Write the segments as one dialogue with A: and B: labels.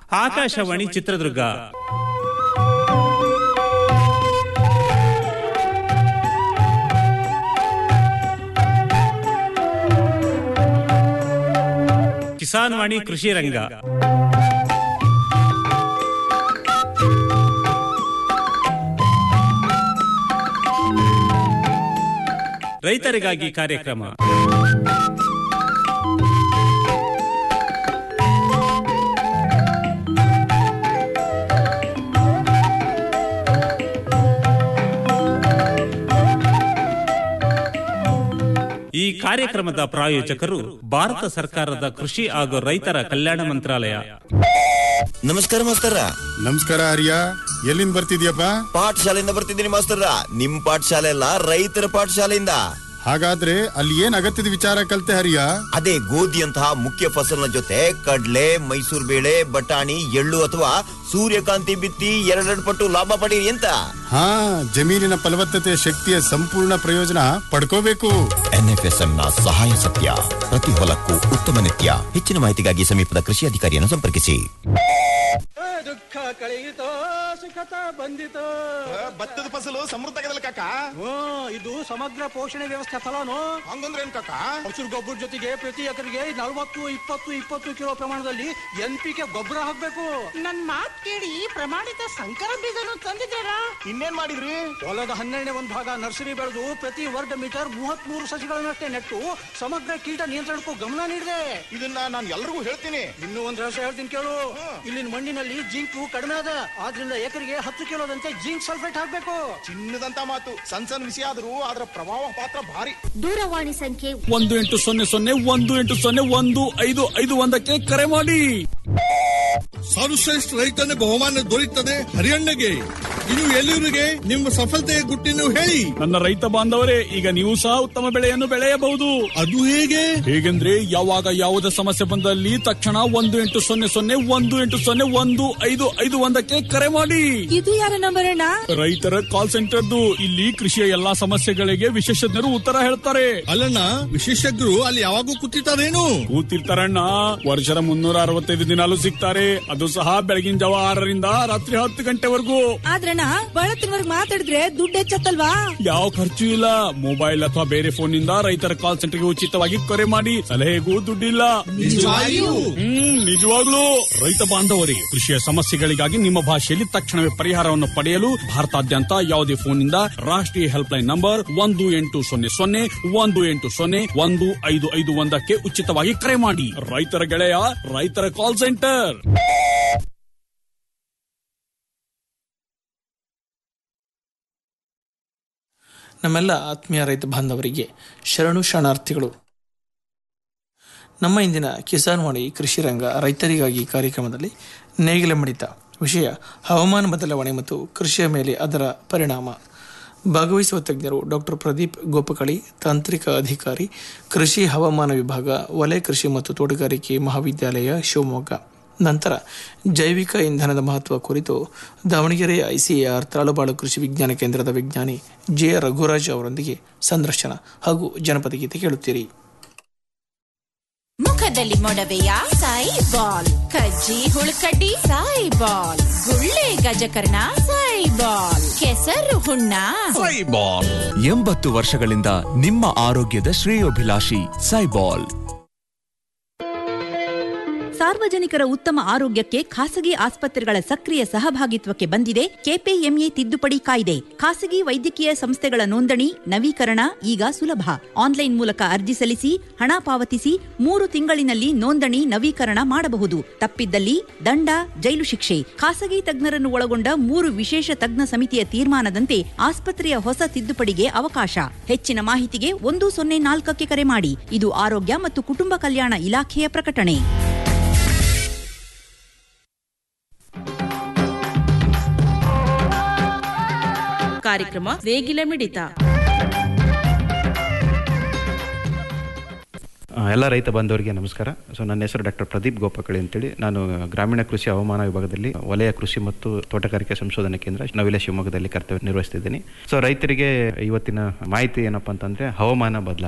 A: ಆಕಾಶವಾಣಿ ಚಿತ್ರದುರ್ಗ ಕಿಸಾನ್ ವಾಣಿ ಕೃಷಿ ರಂಗ ರೈತರಿಗಾಗಿ ಕಾರ್ಯಕ್ರಮ ಈ ಕಾರ್ಯಕ್ರಮದ ಪ್ರಾಯೋಜಕರು ಭಾರತ ಸರ್ಕಾರದ ಕೃಷಿ ಹಾಗೂ ರೈತರ ಕಲ್ಯಾಣ ಮಂತ್ರಾಲಯ
B: ನಮಸ್ಕಾರ ಮಾಸ್ತರ
C: ನಮಸ್ಕಾರ ಹರಿಯ ಎಲ್ಲಿಂದ ಬರ್ತಿದ್ಯಪ್ಪ
B: ಪಾಠಶಾಲೆಯಿಂದ ಬರ್ತಿದ್ದೀನಿ ಮಾಸ್ತರ ನಿಮ್ ಪಾಠಶಾಲೆ ಅಲ್ಲ ರೈತರ ಪಾಠಶಾಲೆಯಿಂದ
C: ಹಾಗಾದ್ರೆ ಅಲ್ಲಿ ಏನ್ ಅಗತ್ಯದ ವಿಚಾರ ಕಲ್ತೆ ಹರಿಯ
B: ಅದೇ ಗೋಧಿಯಂತಹ ಮುಖ್ಯ ಫಸಲಿನ ಜೊತೆ ಕಡ್ಲೆ ಮೈಸೂರು ಬೇಳೆ ಬಟಾಣಿ ಎಳ್ಳು ಅಥವಾ ಸೂರ್ಯಕಾಂತಿ ಬಿತ್ತಿ ಎರಡೆರಡು ಪಟ್ಟು ಲಾಭ ಪಡೀರಿ ಅಂತ
C: ಹಾ ಜಮೀನಿನ ಫಲವತ್ತತೆ ಶಕ್ತಿಯ ಸಂಪೂರ್ಣ ಪ್ರಯೋಜನ ಪಡ್ಕೋಬೇಕು
B: ಎನ್ಎಫ್ಎಸ್ಎಂ ನ ಸಹಾಯ ಸತ್ಯ ಪ್ರತಿ ಹೊಲಕ್ಕೂ ಉತ್ತಮ ನಿತ್ಯ ಹೆಚ್ಚಿನ ಮಾಹಿತಿಗಾಗಿ ಸಮೀಪದ ಕೃಷಿ ಅಧಿಕಾರಿಯನ್ನು ಸಂಪರ್ಕಿಸಿ
D: ದುಃಖ ಕಳೆಯಿತೋ ಸುಖತ ಬಂದಿತೋ
E: ಭತ್ತದ ಫಸಲು ಸಮೃದ್ಧ ಕಾಕ
D: ಹ್ಞೂ ಇದು ಸಮಗ್ರ ಪೋಷಣೆ ವ್ಯವಸ್ಥೆ ಫಲನು
E: ಹಂಗಂದ್ರೆ ಏನ್ ಕಾಕ
D: ಹಸಿರು ಗೊಬ್ಬರ ಜೊತೆಗೆ ಪ್ರತಿ ಎಕರೆಗೆ ನಲವತ್ತು ಇಪ್ಪತ್ತು ಇಪ್ಪತ್ತು ಕಿಲೋ ಪ್ರಮಾಣದಲ್ಲಿ ಎನ್ ಪಿ ಕೆ ಗೊಬ್ಬರ ಹಾಕ್ಬೇಕು
F: ನನ್ ಮಾತ್ ಕೇಳಿ ಪ್ರಮಾಣಿತ ಸಂಕರ ಬೀಜನು ತಂದಿದ್ದೀರಾ
E: ಇನ್ನೇನ್ ಮಾಡಿದ್ರಿ
D: ಹೊಲದ ಹನ್ನೆರಡನೇ ಒಂದು ಭಾಗ ನರ್ಸರಿ ಬೆಳೆದು ಪ್ರತಿ ವರ್ಗ ಮೀಟರ್ ಮೂವತ್ತ್ ಮೂರು ಸಸಿಗಳನ್ನಷ್ಟೇ ನೆಟ್ಟು ಸಮಗ್ರ ಕೀಟ ನಿಯಂತ್ರಣಕ್ಕೂ ಗಮನ ನೀಡಿದೆ
E: ಇದನ್ನ ನಾನು ಎಲ್ರಿಗೂ ಹೇಳ್ತೀನಿ
D: ಇನ್ನೂ ಒಂದ್ ರಹಸ್ಯ ಹೇಳ್ತೀನಿ ಕೇಳು ಇಲ್ಲಿನ ಮಣ್ಣಿನಲ್ಲಿ ಜಿಂಕು ಕಡಿಮೆ ಅದ ಆದ್ರಿಂದ ಎಕರೆಗೆ ಹತ್ತು ಕಿಲೋದಂತೆ ಜಿಂಕ್ ಸಲ್ಫೇಟ್ ಹಾಕ್ಬೇಕು
E: ಚಿನ್ನದಂತ ಮಾತು ಸಣ್ಣ ಸಣ್ಣ ವಿಷಯ ಆದ್ರೂ ಅದರ ಪ್ರಭಾವ ಪಾತ್ರ ಭಾರಿ
F: ದೂರವಾಣಿ ಸಂಖ್ಯೆ
G: ಒಂದು ಎಂಟು ಸೊನ್ನೆ ಸೊನ್ನೆ ಒಂದು ಎಂಟು ಸೊನ್ನೆ ಒಂದು ಐದು ಐದು ಒಂದಕ್ಕೆ ಕರೆ ಮಾಡಿ
H: ಸರ್ವಶ್ರೇಷ್ಠ ರೈತನ ಬಹುಮಾನ ದೊರೆಯುತ್ತದೆ ಹರಿಯಣ್ಣಗೆ ಇನ್ನು ಎಲ್ಲಿವರಿಗೆ ನಿಮ್ಮ ಸಫಲತೆಯ ಗುಟ್ಟಿನ ಹೇಳಿ
G: ನನ್ನ ರೈತ ಬಾಂಧವರೇ ಈಗ ನೀವು ಸಹ ಉತ್ತಮ ಬೆಳೆಯನ್ನು ಬೆಳೆಯಬಹುದು
H: ಅದು ಹೇಗೆ
G: ಹೇಗೆಂದ್ರೆ ಯಾವಾಗ ಯಾವುದೇ ಸಮಸ್ಯೆ ಬಂದಲ್ಲಿ ತಕ್ಷಣ ಒಂದು ಎಂಟು ಸೊನ್ನೆ ಸೊನ್ನೆ ಒಂದು ಎಂಟು ಸೊನ್ನೆ ಒಂದು ಐದು ಐದು ಒಂದಕ್ಕೆ ಕರೆ ಮಾಡಿ
I: ಇದು ಯಾರ ನಂಬರ್ ಅಣ್ಣ
G: ರೈತರ ಕಾಲ್ ಸೆಂಟರ್ದು ಇಲ್ಲಿ ಕೃಷಿಯ ಎಲ್ಲಾ ಸಮಸ್ಯೆಗಳಿಗೆ ವಿಶೇಷಜ್ಞರು ಉತ್ತರ ಹೇಳ್ತಾರೆ
H: ಅಲ್ಲಣ್ಣ ವಿಶೇಷಜ್ಞರು ಅಲ್ಲಿ ಯಾವಾಗೂ ಕೂತಿರ್ತಾರೇನು
G: ಕೂತಿರ್ತಾರಣ್ಣ ವರ್ಷದ ಮುನ್ನೂರ ಅರವತ್ತೈದು ದಿನಾಲು ಸಿಗ್ತಾರೆ ಅದು ಸಹ ಬೆಳಗಿನ ಜಾವ ಆರರಿಂದ ರಾತ್ರಿ ಹತ್ತು ಗಂಟೆವರೆಗೂ
I: ಆದ್ರಣ್ಣ ಬಳತ್ತಿನವರ್ಗ್ ಮಾತಾಡಿದ್ರೆ ದುಡ್ಡು ಹೆಚ್ಚತ್ತಲ್ವಾ
G: ಯಾವ ಖರ್ಚು ಇಲ್ಲ ಮೊಬೈಲ್ ಅಥವಾ ಬೇರೆ ಫೋನ್ ನಿಂದ ರೈತರ ಕಾಲ್ ಸೆಂಟರ್ಗೆ ಉಚಿತವಾಗಿ ಕರೆ ಮಾಡಿ ಸಲಹೆಗೂ ದುಡ್ಡಿಲ್ಲ
H: ನಿಜವಾಗಿಯೂ?
G: ಹ್ಮ್ ನಿಜವಾಗ್ಲೂ ರೈತ ಬಾಂಧವರಿಗೆ ಕೃಷಿಯ ಸಮಸ್ಯೆಗಳಿಗಾಗಿ ನಿಮ್ಮ ಭಾಷೆಯಲ್ಲಿ ತಕ್ಷಣವೇ ಪರಿಹಾರವನ್ನು ಪಡೆಯಲು ಭಾರತಾದ್ಯಂತ ಯಾವುದೇ ಫೋನ್ ನಿಂದ ರಾಷ್ಟ್ರೀಯ ಹೆಲ್ಪ್ ಲೈನ್ ನಂಬರ್ ಒಂದು ಎಂಟು ಸೊನ್ನೆ ಸೊನ್ನೆ ಒಂದು ಎಂಟು ಸೊನ್ನೆ ಒಂದು ಐದು ಐದು ಒಂದಕ್ಕೆ ಉಚಿತವಾಗಿ ಕರೆ ಮಾಡಿ ರೈತರ ಗೆಳೆಯ ರೈತರ ಕಾಲ್ ಸೆಂಟರ್
J: ನಮ್ಮೆಲ್ಲ ಆತ್ಮೀಯ ರೈತ ಬಾಂಧವರಿಗೆ ಶರಣು ಶರಣಾರ್ಥಿಗಳು ನಮ್ಮ ಇಂದಿನ ಕಿಸಾನ್ ವಾಣಿ ಕೃಷಿ ರಂಗ ರೈತರಿಗಾಗಿ ಕಾರ್ಯಕ್ರಮದಲ್ಲಿ ನೇಗಿಲ ಮಿಡಿತ ವಿಷಯ ಹವಾಮಾನ ಬದಲಾವಣೆ ಮತ್ತು ಕೃಷಿಯ ಮೇಲೆ ಅದರ ಪರಿಣಾಮ ಭಾಗವಹಿಸುವ ತಜ್ಞರು ಡಾಕ್ಟರ್ ಪ್ರದೀಪ್ ಗೋಪಕಳಿ ತಾಂತ್ರಿಕ ಅಧಿಕಾರಿ ಕೃಷಿ ಹವಾಮಾನ ವಿಭಾಗ ವಲಯ ಕೃಷಿ ಮತ್ತು ತೋಟಗಾರಿಕೆ ಮಹಾವಿದ್ಯಾಲಯ ಶಿವಮೊಗ್ಗ ನಂತರ ಜೈವಿಕ ಇಂಧನದ ಮಹತ್ವ ಕುರಿತು ದಾವಣಗೆರೆಯ ಐಸಿಎಆರ್ ತಾಳುಬಾಳು ಕೃಷಿ ವಿಜ್ಞಾನ ಕೇಂದ್ರದ ವಿಜ್ಞಾನಿ ಜೆ ರಘುರಾಜ್ ಅವರೊಂದಿಗೆ ಸಂದರ್ಶನ ಹಾಗೂ ಜನಪದ ಗೀತೆ ಕೇಳುತ್ತೀರಿ
K: ಮುಖದಲ್ಲಿ ಮೊಡವೆಯ ಸಾಯಿ ಬಾಲ್ ಕಜ್ಜಿ ಹುಳುಕಡ್ಡಿ ಸಾಯಿ ಬಾಲ್ ಗುಳ್ಳೆ ಗಜಕರ್ಣ ಸಾಯಿ ಬಾಲ್ ಕೆಸರು ಹುಣ್ಣ
L: ಎಂಬತ್ತು ವರ್ಷಗಳಿಂದ ನಿಮ್ಮ ಆರೋಗ್ಯದ ಶ್ರೇಯೋಭಿಲಾಷಿ ಸೈಬಾಲ್
I: ಸಾರ್ವಜನಿಕರ ಉತ್ತಮ ಆರೋಗ್ಯಕ್ಕೆ ಖಾಸಗಿ ಆಸ್ಪತ್ರೆಗಳ ಸಕ್ರಿಯ ಸಹಭಾಗಿತ್ವಕ್ಕೆ ಬಂದಿದೆ ಕೆಪಿಎಂಇ ತಿದ್ದುಪಡಿ ಕಾಯ್ದೆ ಖಾಸಗಿ ವೈದ್ಯಕೀಯ ಸಂಸ್ಥೆಗಳ ನೋಂದಣಿ ನವೀಕರಣ ಈಗ ಸುಲಭ ಆನ್ಲೈನ್ ಮೂಲಕ ಅರ್ಜಿ ಸಲ್ಲಿಸಿ ಹಣ ಪಾವತಿಸಿ ಮೂರು ತಿಂಗಳಿನಲ್ಲಿ ನೋಂದಣಿ ನವೀಕರಣ ಮಾಡಬಹುದು ತಪ್ಪಿದ್ದಲ್ಲಿ ದಂಡ ಜೈಲು ಶಿಕ್ಷೆ ಖಾಸಗಿ ತಜ್ಞರನ್ನು ಒಳಗೊಂಡ ಮೂರು ವಿಶೇಷ ತಜ್ಞ ಸಮಿತಿಯ ತೀರ್ಮಾನದಂತೆ ಆಸ್ಪತ್ರೆಯ ಹೊಸ ತಿದ್ದುಪಡಿಗೆ ಅವಕಾಶ ಹೆಚ್ಚಿನ ಮಾಹಿತಿಗೆ ಒಂದು ಸೊನ್ನೆ ನಾಲ್ಕಕ್ಕೆ ಕರೆ ಮಾಡಿ ಇದು ಆರೋಗ್ಯ ಮತ್ತು ಕುಟುಂಬ ಕಲ್ಯಾಣ ಇಲಾಖೆಯ ಪ್ರಕಟಣೆ
M: ಕಾರ್ಯಕ್ರಮ ನೇಗಿಲ ಮಿಡಿತ
N: ಆ, ಎಲ್ಲ ರೈತ ಬಾಂಧವರಿಗೆ ನಮಸ್ಕಾರ ಸೊ ನನ್ನ ಹೆಸರು ಡಾಕ್ಟರ್ ಪ್ರದೀಪ್ ಗೋಪಕಳಿ ಅಂತೇಳಿ ನಾನು ಗ್ರಾಮೀಣ ಕೃಷಿ ಹವಾಮಾನ ವಿಭಾಗದಲ್ಲಿ ವಲಯ ಕೃಷಿ ಮತ್ತು ತೋಟಗಾರಿಕೆ ಸಂಶೋಧನಾ ಕೇಂದ್ರ ನವಿಲೆ ಶಿವಮೊಗ್ಗದಲ್ಲಿ ಕರ್ತವ್ಯ ನಿರ್ವಹಿಸ್ತಿದ್ದೀನಿ ಸೊ ರೈತರಿಗೆ ಇವತ್ತಿನ ಮಾಹಿತಿ ಏನಪ್ಪಾ ಅಂತಂದ್ರೆ ಹವಾಮಾನ ಬದಲಾವಣೆ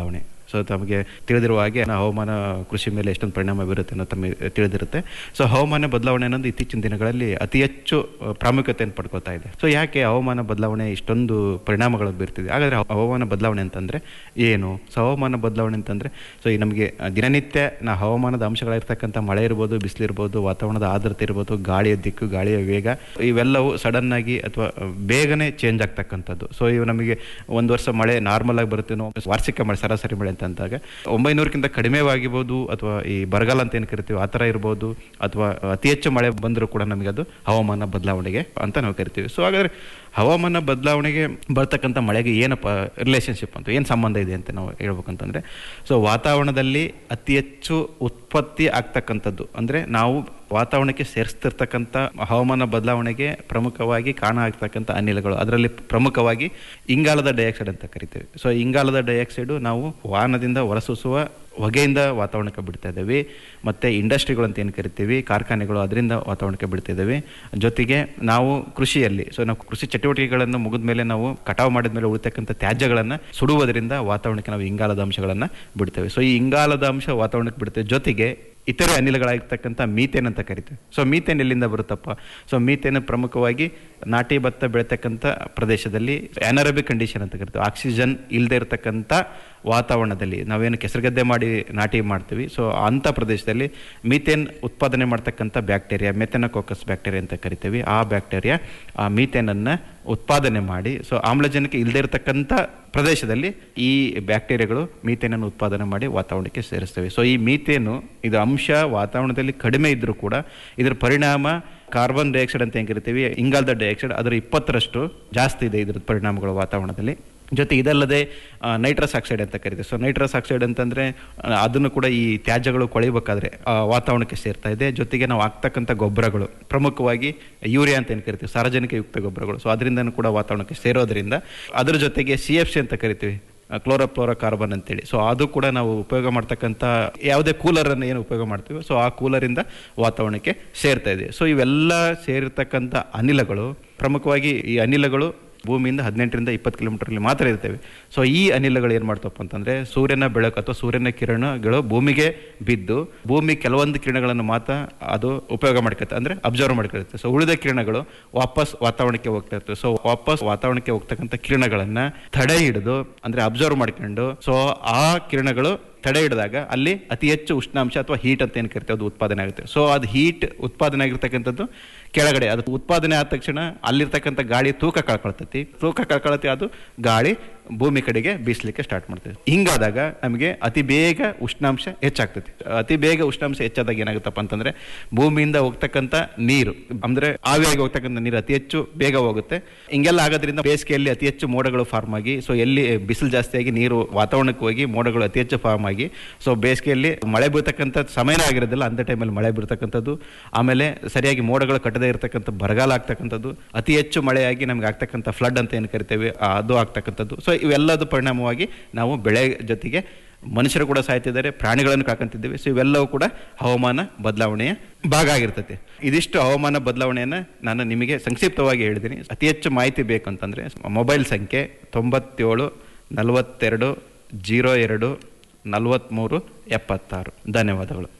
N: ಸೊ ತಮಗೆ ತಿಳಿದಿರುವ ಹಾಗೆ ನಾವು ಹವಾಮಾನ ಕೃಷಿ ಮೇಲೆ ಎಷ್ಟೊಂದು ಪರಿಣಾಮ ಬೀರುತ್ತೆ ಅನ್ನೋದು ತಮಗೆ ತಿಳಿದಿರುತ್ತೆ ಸೊ ಹವಾಮಾನ ಬದಲಾವಣೆ ಅನ್ನೋದು ಇತ್ತೀಚಿನ ದಿನಗಳಲ್ಲಿ ಅತಿ ಹೆಚ್ಚು ಆ, ಪ್ರಾಮುಖ್ಯತೆಯನ್ನು ಪಡ್ಕೊತಾ ಇದೆ ಸೊ ಯಾಕೆ ಹವಾಮಾನ ಬದಲಾವಣೆ ಇಷ್ಟೊಂದು ಪರಿಣಾಮಗಳು ಬೀರ್ತಿದೆ ಹಾಗಾದ್ರೆ ಹವ- ಹವಾಮಾನ ಬದಲಾವಣೆ ಅಂತಂದ್ರೆ ಏನು ಸೊ ಹವಾಮಾನ ಬದಲಾವಣೆ ಅಂತಂದ್ರೆ ಸೊ ಈ ನಮಗೆ ದಿನನಿತ್ಯ ನಾ ಹವಾಮಾನದ ಅಂಶಗಳಿರ್ತಕ್ಕಂಥ ಮಳೆ ಇರ್ಬೋದು ಬಿಸಿಲಿರ್ಬೋದು ವಾತಾವರಣದ ಆರ್ದ್ರತೆ ಇರ್ಬೋದು ಗಾಳಿಯ ದಿಕ್ಕು ಗಾಳಿಯ ವೇಗ ಇವೆಲ್ಲವೂ ಸಡನ್ ಆಗಿ ಅಥವಾ ಬೇಗನೆ ಚೇಂಜ್ ಆಗ್ತಕ್ಕಂಥದ್ದು ಸೊ ಇವು ನಮಗೆ ಒಂದು ವರ್ಷ ಮಳೆ ನಾರ್ಮಲ್ ಆಗಿ ಬರುತ್ತೆ ನಾವು ವಾರ್ಷಿಕ ಮಳೆ ಸರಾಸರಿ ಮಳೆ ಅಂತ ಅಂದಾಗ ಒಂಬೈನೂರಕ್ಕಿಂತ ಕಡಿಮೆವಾಗಿರ್ಬೋದು ಅಥವಾ ಈ ಬರಗಾಲ ಅಂತ ಏನು ಕರಿತೀವಿ ಆ ಥರ ಇರ್ಬೋದು ಅಥವಾ ಅತಿ ಹೆಚ್ಚು ಮಳೆ ಬಂದರೂ ಕೂಡ ನಮಗೆ ಅದು ಹವಾಮಾನ ಬದಲಾವಣೆಗೆ ಅಂತ ನಾವು ಕರಿತೀವಿ ಸೊ ಹಾಗಾದ್ರೆ ಹವಾಮಾನ ಬದಲಾವಣೆಗೆ ಬರ್ತಕ್ಕಂಥ ಮಳೆಗೆ ಏನಪ್ಪ ರಿಲೇಷನ್ಶಿಪ್ ಅಂತ ಏನು ಸಂಬಂಧ ಇದೆ ಅಂತ ನಾವು ಹೇಳ್ಬೇಕಂತಂದ್ರೆ ಸೊ ವಾತಾವರಣದಲ್ಲಿ ಅತಿ ಹೆಚ್ಚು ಉತ್ಪತ್ತಿ ಆಗ್ತಕ್ಕಂಥದ್ದು ಅಂದರೆ ನಾವು ವಾತಾವರಣಕ್ಕೆ ಸೇರಿಸ್ತಿರ್ತಕ್ಕಂಥ ಹವಾಮಾನ ಬದಲಾವಣೆಗೆ ಪ್ರಮುಖವಾಗಿ ಕಾರಣ ಆಗ್ತಕ್ಕಂಥ ಅನಿಲಗಳು ಅದರಲ್ಲಿ ಪ್ರಮುಖವಾಗಿ ಇಂಗಾಲದ ಡೈಆಕ್ಸೈಡ್ ಅಂತ ಕರಿತೇವೆ ಸೊ ಇಂಗಾಲದ ಡೈಆಕ್ಸೈಡು ನಾವು ವಾಹನದಿಂದ ಹೊರಸೂಸುವ ಹೊಗೆಯಿಂದ ವಾತಾವರಣಕ್ಕೆ ಬಿಡ್ತಾ ಇದ್ದೇವೆ ಮತ್ತು ಇಂಡಸ್ಟ್ರಿಗಳು ಅಂತ ಏನು ಕರಿತೀವಿ ಕಾರ್ಖಾನೆಗಳು ಅದರಿಂದ ವಾತಾವರಣಕ್ಕೆ ಬಿಡ್ತಾ ಇದ್ದೇವೆ ಜೊತೆಗೆ ನಾವು ಕೃಷಿಯಲ್ಲಿ ಸೊ ನಾವು ಕೃಷಿ ಚಟುವಟಿಕೆಗಳನ್ನು ಮುಗಿದ ಮೇಲೆ ನಾವು ಕಟಾವು ಮಾಡಿದ ಮೇಲೆ ಉಳಿತಕ್ಕಂಥ ತ್ಯಾಜ್ಯಗಳನ್ನು ಸುಡುವುದರಿಂದ ವಾತಾವರಣಕ್ಕೆ ನಾವು ಇಂಗಾಲದ ಅಂಶಗಳನ್ನು ಬಿಡ್ತೇವೆ ಸೊ ಈ ಇಂಗಾಲದ ಅಂಶ ವಾತಾವರಣಕ್ಕೆ ಬಿಡ್ತೇವೆ ಜೊತೆಗೆ ಇತರೆ ಅನಿಲಗಳಾಗಿರ್ತಕ್ಕಂಥ ಮೀಥೇನ್ ಅಂತ ಕರಿತೀವಿ ಸೊ ಮೀಥೇನ್ ಎಲ್ಲಿಂದ ಬರುತ್ತಪ್ಪ ಸೊ ಮೀಥೇನ್ ಪ್ರಮುಖವಾಗಿ ನಾಟಿ ಭತ್ತ ಬೆಳೀತಕ್ಕಂಥ ಪ್ರದೇಶದಲ್ಲಿ ಅನರಬಿಕ್ ಕಂಡೀಷನ್ ಅಂತ ಕರಿತೀವಿ ಆಕ್ಸಿಜನ್ ಇಲ್ಲದೆ ಇರತಕ್ಕಂಥ ವಾತಾವರಣದಲ್ಲಿ ನಾವೇನು ಕೆಸರುಗದ್ದೆ ಮಾಡಿ ನಾಟಿ ಮಾಡ್ತೀವಿ ಸೊ ಅಂಥ ಪ್ರದೇಶದಲ್ಲಿ ಮೀಥೇನ್ ಉತ್ಪಾದನೆ ಮಾಡ್ತಕ್ಕಂಥ ಬ್ಯಾಕ್ಟೀರಿಯಾ ಮೆಥೆನಕೋಕಸ್ ಬ್ಯಾಕ್ಟೀರಿಯಾ ಅಂತ ಕರಿತೀವಿ ಆ ಬ್ಯಾಕ್ಟೀರಿಯಾ ಆ ಮೀಥೇನನ್ನು ಉತ್ಪಾದನೆ ಮಾಡಿ ಸೊ ಆಮ್ಲಜನಕ ಇಲ್ಲದೆ ಇರತಕ್ಕಂಥ ಪ್ರದೇಶದಲ್ಲಿ ಈ ಬ್ಯಾಕ್ಟೀರಿಯಾಗಳು ಮೀಥೇನನ್ನು ಉತ್ಪಾದನೆ ಮಾಡಿ ವಾತಾವರಣಕ್ಕೆ ಸೇರಿಸ್ತವೆ ಸೊ ಈ ಮೀಥೇನು ಇದು ಅಂಶ ವಾತಾವರಣದಲ್ಲಿ ಕಡಿಮೆ ಇದ್ದರೂ ಕೂಡ ಇದರ ಪರಿಣಾಮ ಕಾರ್ಬನ್ ಡೈಆಕ್ಸೈಡ್ ಅಂತ ಏನು ಕರಿತೀವಿ ಇಂಗಾಲದ ಡೈಆಕ್ಸೈಡ್ ಅದರ ಇಪ್ಪತ್ತರಷ್ಟು ಜಾಸ್ತಿ ಇದೆ ಇದರ ಪರಿಣಾಮಗಳು ವಾತಾವರಣದಲ್ಲಿ ಜೊತೆ ಇದಲ್ಲದೆ ನೈಟ್ರಸ್ ಆಕ್ಸೈಡ್ ಅಂತ ಕರಿತೀವಿ ಸೊ ನೈಟ್ರಸ್ ಆಕ್ಸೈಡ್ ಅಂತಂದರೆ ಅದನ್ನು ಕೂಡ ಈ ತ್ಯಾಜ್ಯಗಳು ಕೊಳಿಬೇಕಾದ್ರೆ ಆ, ವಾತಾವರಣಕ್ಕೆ ಸೇರ್ತಾ ಇದೆ ಜೊತೆಗೆ ನಾವು ಹಾಕ್ತಕ್ಕಂಥ ಗೊಬ್ಬರಗಳು ಪ್ರಮುಖವಾಗಿ ಯೂರಿಯಾ ಅಂತ ಏನು ಕರಿತೀವಿ ಸಾರ್ವಜನಿಕ ಯುಕ್ತ ಗೊಬ್ಬರಗಳು ಸೊ ಅದರಿಂದನೂ ಕೂಡ ವಾತಾವರಣಕ್ಕೆ ಸೇರೋದ್ರಿಂದ ಅದರ ಜೊತೆಗೆ ಸಿ ಎಫ್ ಸಿ ಅಂತ ಕರಿತೀವಿ ಕ್ಲೋರೋಫ್ಲೋರೋ ಕಾರ್ಬನ್ ಅಂತೇಳಿ ಸೊ ಅದು ಕೂಡ ನಾವು ಉಪಯೋಗ ಮಾಡ್ತಕ್ಕಂಥ ಯಾವುದೇ ಕೂಲರನ್ನು ಏನು ಉಪಯೋಗ ಮಾಡ್ತೀವಿ ಸೊ ಆ ಕೂಲರಿಂದ ವಾತಾವರಣಕ್ಕೆ ಸೇರ್ತಾ ಇದೆ ಸೊ ಇವೆಲ್ಲ ಸೇರಿರ್ತಕ್ಕಂಥ ಅನಿಲಗಳು ಪ್ರಮುಖವಾಗಿ ಈ ಅನಿಲಗಳು ಭೂಮಿಯಿಂದ ಹದಿನೆಂಟರಿಂದ ಇಪ್ಪತ್ತು ಕಿಲೋಮೀಟರ್ಲಿ ಮಾತ್ರ ಇರ್ತೇವೆ ಸೊ ಈ ಅನಿಲಗಳು ಏನು ಮಾಡ್ತಪ್ಪ ಅಂತಂದರೆ ಸೂರ್ಯನ ಬೆಳಕು ಅಥವಾ ಸೂರ್ಯನ ಕಿರಣಗಳು ಭೂಮಿಗೆ ಬಿದ್ದು ಭೂಮಿ ಕೆಲವೊಂದು ಕಿರಣಗಳನ್ನು ಮಾತ್ರ ಅದು ಉಪಯೋಗ ಮಾಡ್ಕೊತ್ತೆ ಅಂದರೆ ಅಬ್ಸರ್ವ್ ಮಾಡ್ಕೊಳುತ್ತೆ ಸೊ ಉಳಿದ ಕಿರಣಗಳು ವಾಪಸ್ ವಾತಾವರಣಕ್ಕೆ ಹೋಗ್ತಾ ಇರ್ತವೆ ಸೊ ವಾಪಸ್ ವಾತಾವರಣಕ್ಕೆ ಹೋಗ್ತಕ್ಕಂಥ ಕಿರಣಗಳನ್ನು ತಡೆ ಹಿಡಿದು ಅಂದರೆ ಅಬ್ಸರ್ವ್ ಮಾಡ್ಕೊಂಡು ಸೊ ಆ ಕಿರಣಗಳು ತಡೆ ಹಿಡಿದಾಗ ಅಲ್ಲಿ ಅತಿ ಹೆಚ್ಚು ಉಷ್ಣಾಂಶ ಅಥವಾ ಹೀಟ್ ಅಂತ ಏನು ಕರಿತೀವಿ ಅದು ಉತ್ಪಾದನೆ ಆಗುತ್ತೆ ಸೊ ಅದು ಹೀಟ್ ಉತ್ಪಾದನೆ ಆಗಿರ್ತಕ್ಕಂಥದ್ದು ಕೆಳಗಡೆ ಅದು ಉತ್ಪಾದನೆ ಆದ ತಕ್ಷಣ ಅಲ್ಲಿರ್ತಕ್ಕಂಥ ಗಾಳಿ ತೂಕ ಕಳ್ಕೊಳ್ತೈತಿ ತೂಕ ಕಳ್ಕೊಳತಿ ಅದು ಗಾಳಿ ಭೂಮಿ ಕಡೆಗೆ ಬೀಸಲಿಕ್ಕೆ ಸ್ಟಾರ್ಟ್ ಮಾಡ್ತದೆ ಹಿಂಗಾದಾಗ ನಮಗೆ ಅತಿ ಬೇಗ ಉಷ್ಣಾಂಶ ಹೆಚ್ಚಾಗ್ತೈತಿ ಅತಿ ಬೇಗ ಉಷ್ಣಾಂಶ ಹೆಚ್ಚಾದಾಗ ಏನಾಗುತ್ತಪ್ಪ ಅಂತಂದ್ರೆ ಭೂಮಿಯಿಂದ ಹೋಗ್ತಕ್ಕಂಥ ನೀರು ಅಂದ್ರೆ ಆವಿಯಾಗಿ ಹೋಗ್ತಕ್ಕಂಥ ನೀರು ಅತಿ ಹೆಚ್ಚು ಬೇಗ ಹೋಗುತ್ತೆ ಹಿಂಗೆಲ್ಲ ಆಗೋದ್ರಿಂದ ಬೇಸಿಗೆಯಲ್ಲಿ ಅತಿ ಹೆಚ್ಚು ಮೋಡಗಳು ಫಾರ್ಮ್ ಆಗಿ ಸೊ ಎಲ್ಲಿ ಬಿಸಿಲು ಜಾಸ್ತಿ ಆಗಿ ನೀರು ವಾತಾವರಣಕ್ಕೆ ಹೋಗಿ ಮೋಡಗಳು ಅತಿ ಹೆಚ್ಚು ಫಾರ್ಮ್ ಆಗಿ ಸೊ ಬೇಸಿಗೆಯಲ್ಲಿ ಮಳೆ ಬೀಳ್ತಕ್ಕಂಥ ಸಮಯನೇ ಆಗಿರೋದಿಲ್ಲ ಅಂಥ ಟೈಮಲ್ಲಿ ಮಳೆ ಬೀಳ್ತಕ್ಕಂಥದ್ದು ಆಮೇಲೆ ಸರಿಯಾಗಿ ಮೋಡಗಳು ಕಟ್ಟದೇ ಇರತಕ್ಕಂಥ ಬರಗಾಲ ಆಗ್ತಕ್ಕಂಥದ್ದು ಅತಿ ಹೆಚ್ಚು ಮಳೆಯಾಗಿ ನಮ್ಗೆ ಆಗ್ತಕ್ಕಂಥ ಫ್ಲಡ್ ಅಂತ ಏನು ಕರಿತೇವೆ ಆ, ಅದು ಆಗ್ತಕ್ಕಂಥದ್ದು ಸೊ ಇವೆಲ್ಲದ ಪರಿಣಾಮವಾಗಿ ನಾವು ಬೆಳೆ ಜೊತೆಗೆ ಮನುಷ್ಯರು ಕೂಡ ಸಾಯ್ತಿದ್ದಾರೆ ಪ್ರಾಣಿಗಳನ್ನು ಕಾಕಂತಿದ್ದೇವೆ ಸೊ ಇವೆಲ್ಲವೂ ಕೂಡ ಹವಾಮಾನ ಬದಲಾವಣೆಯ ಭಾಗ ಆಗಿರ್ತೈತೆ ಇದಿಷ್ಟು ಹವಾಮಾನ ಬದಲಾವಣೆಯನ್ನು ನಾನು ನಿಮಗೆ ಸಂಕ್ಷಿಪ್ತವಾಗಿ ಹೇಳಿದ್ದೀನಿ ಅತಿ ಹೆಚ್ಚು ಮಾಹಿತಿ ಬೇಕಂತಂದರೆ ಮೊಬೈಲ್ ಸಂಖ್ಯೆ ತೊಂಬತ್ತೇಳು ನಲವತ್ತೆರಡು ಜೀರೋ ಎರಡು ನಲವತ್ತ್ಮೂರು ಎಪ್ಪತ್ತಾರು ಧನ್ಯವಾದಗಳು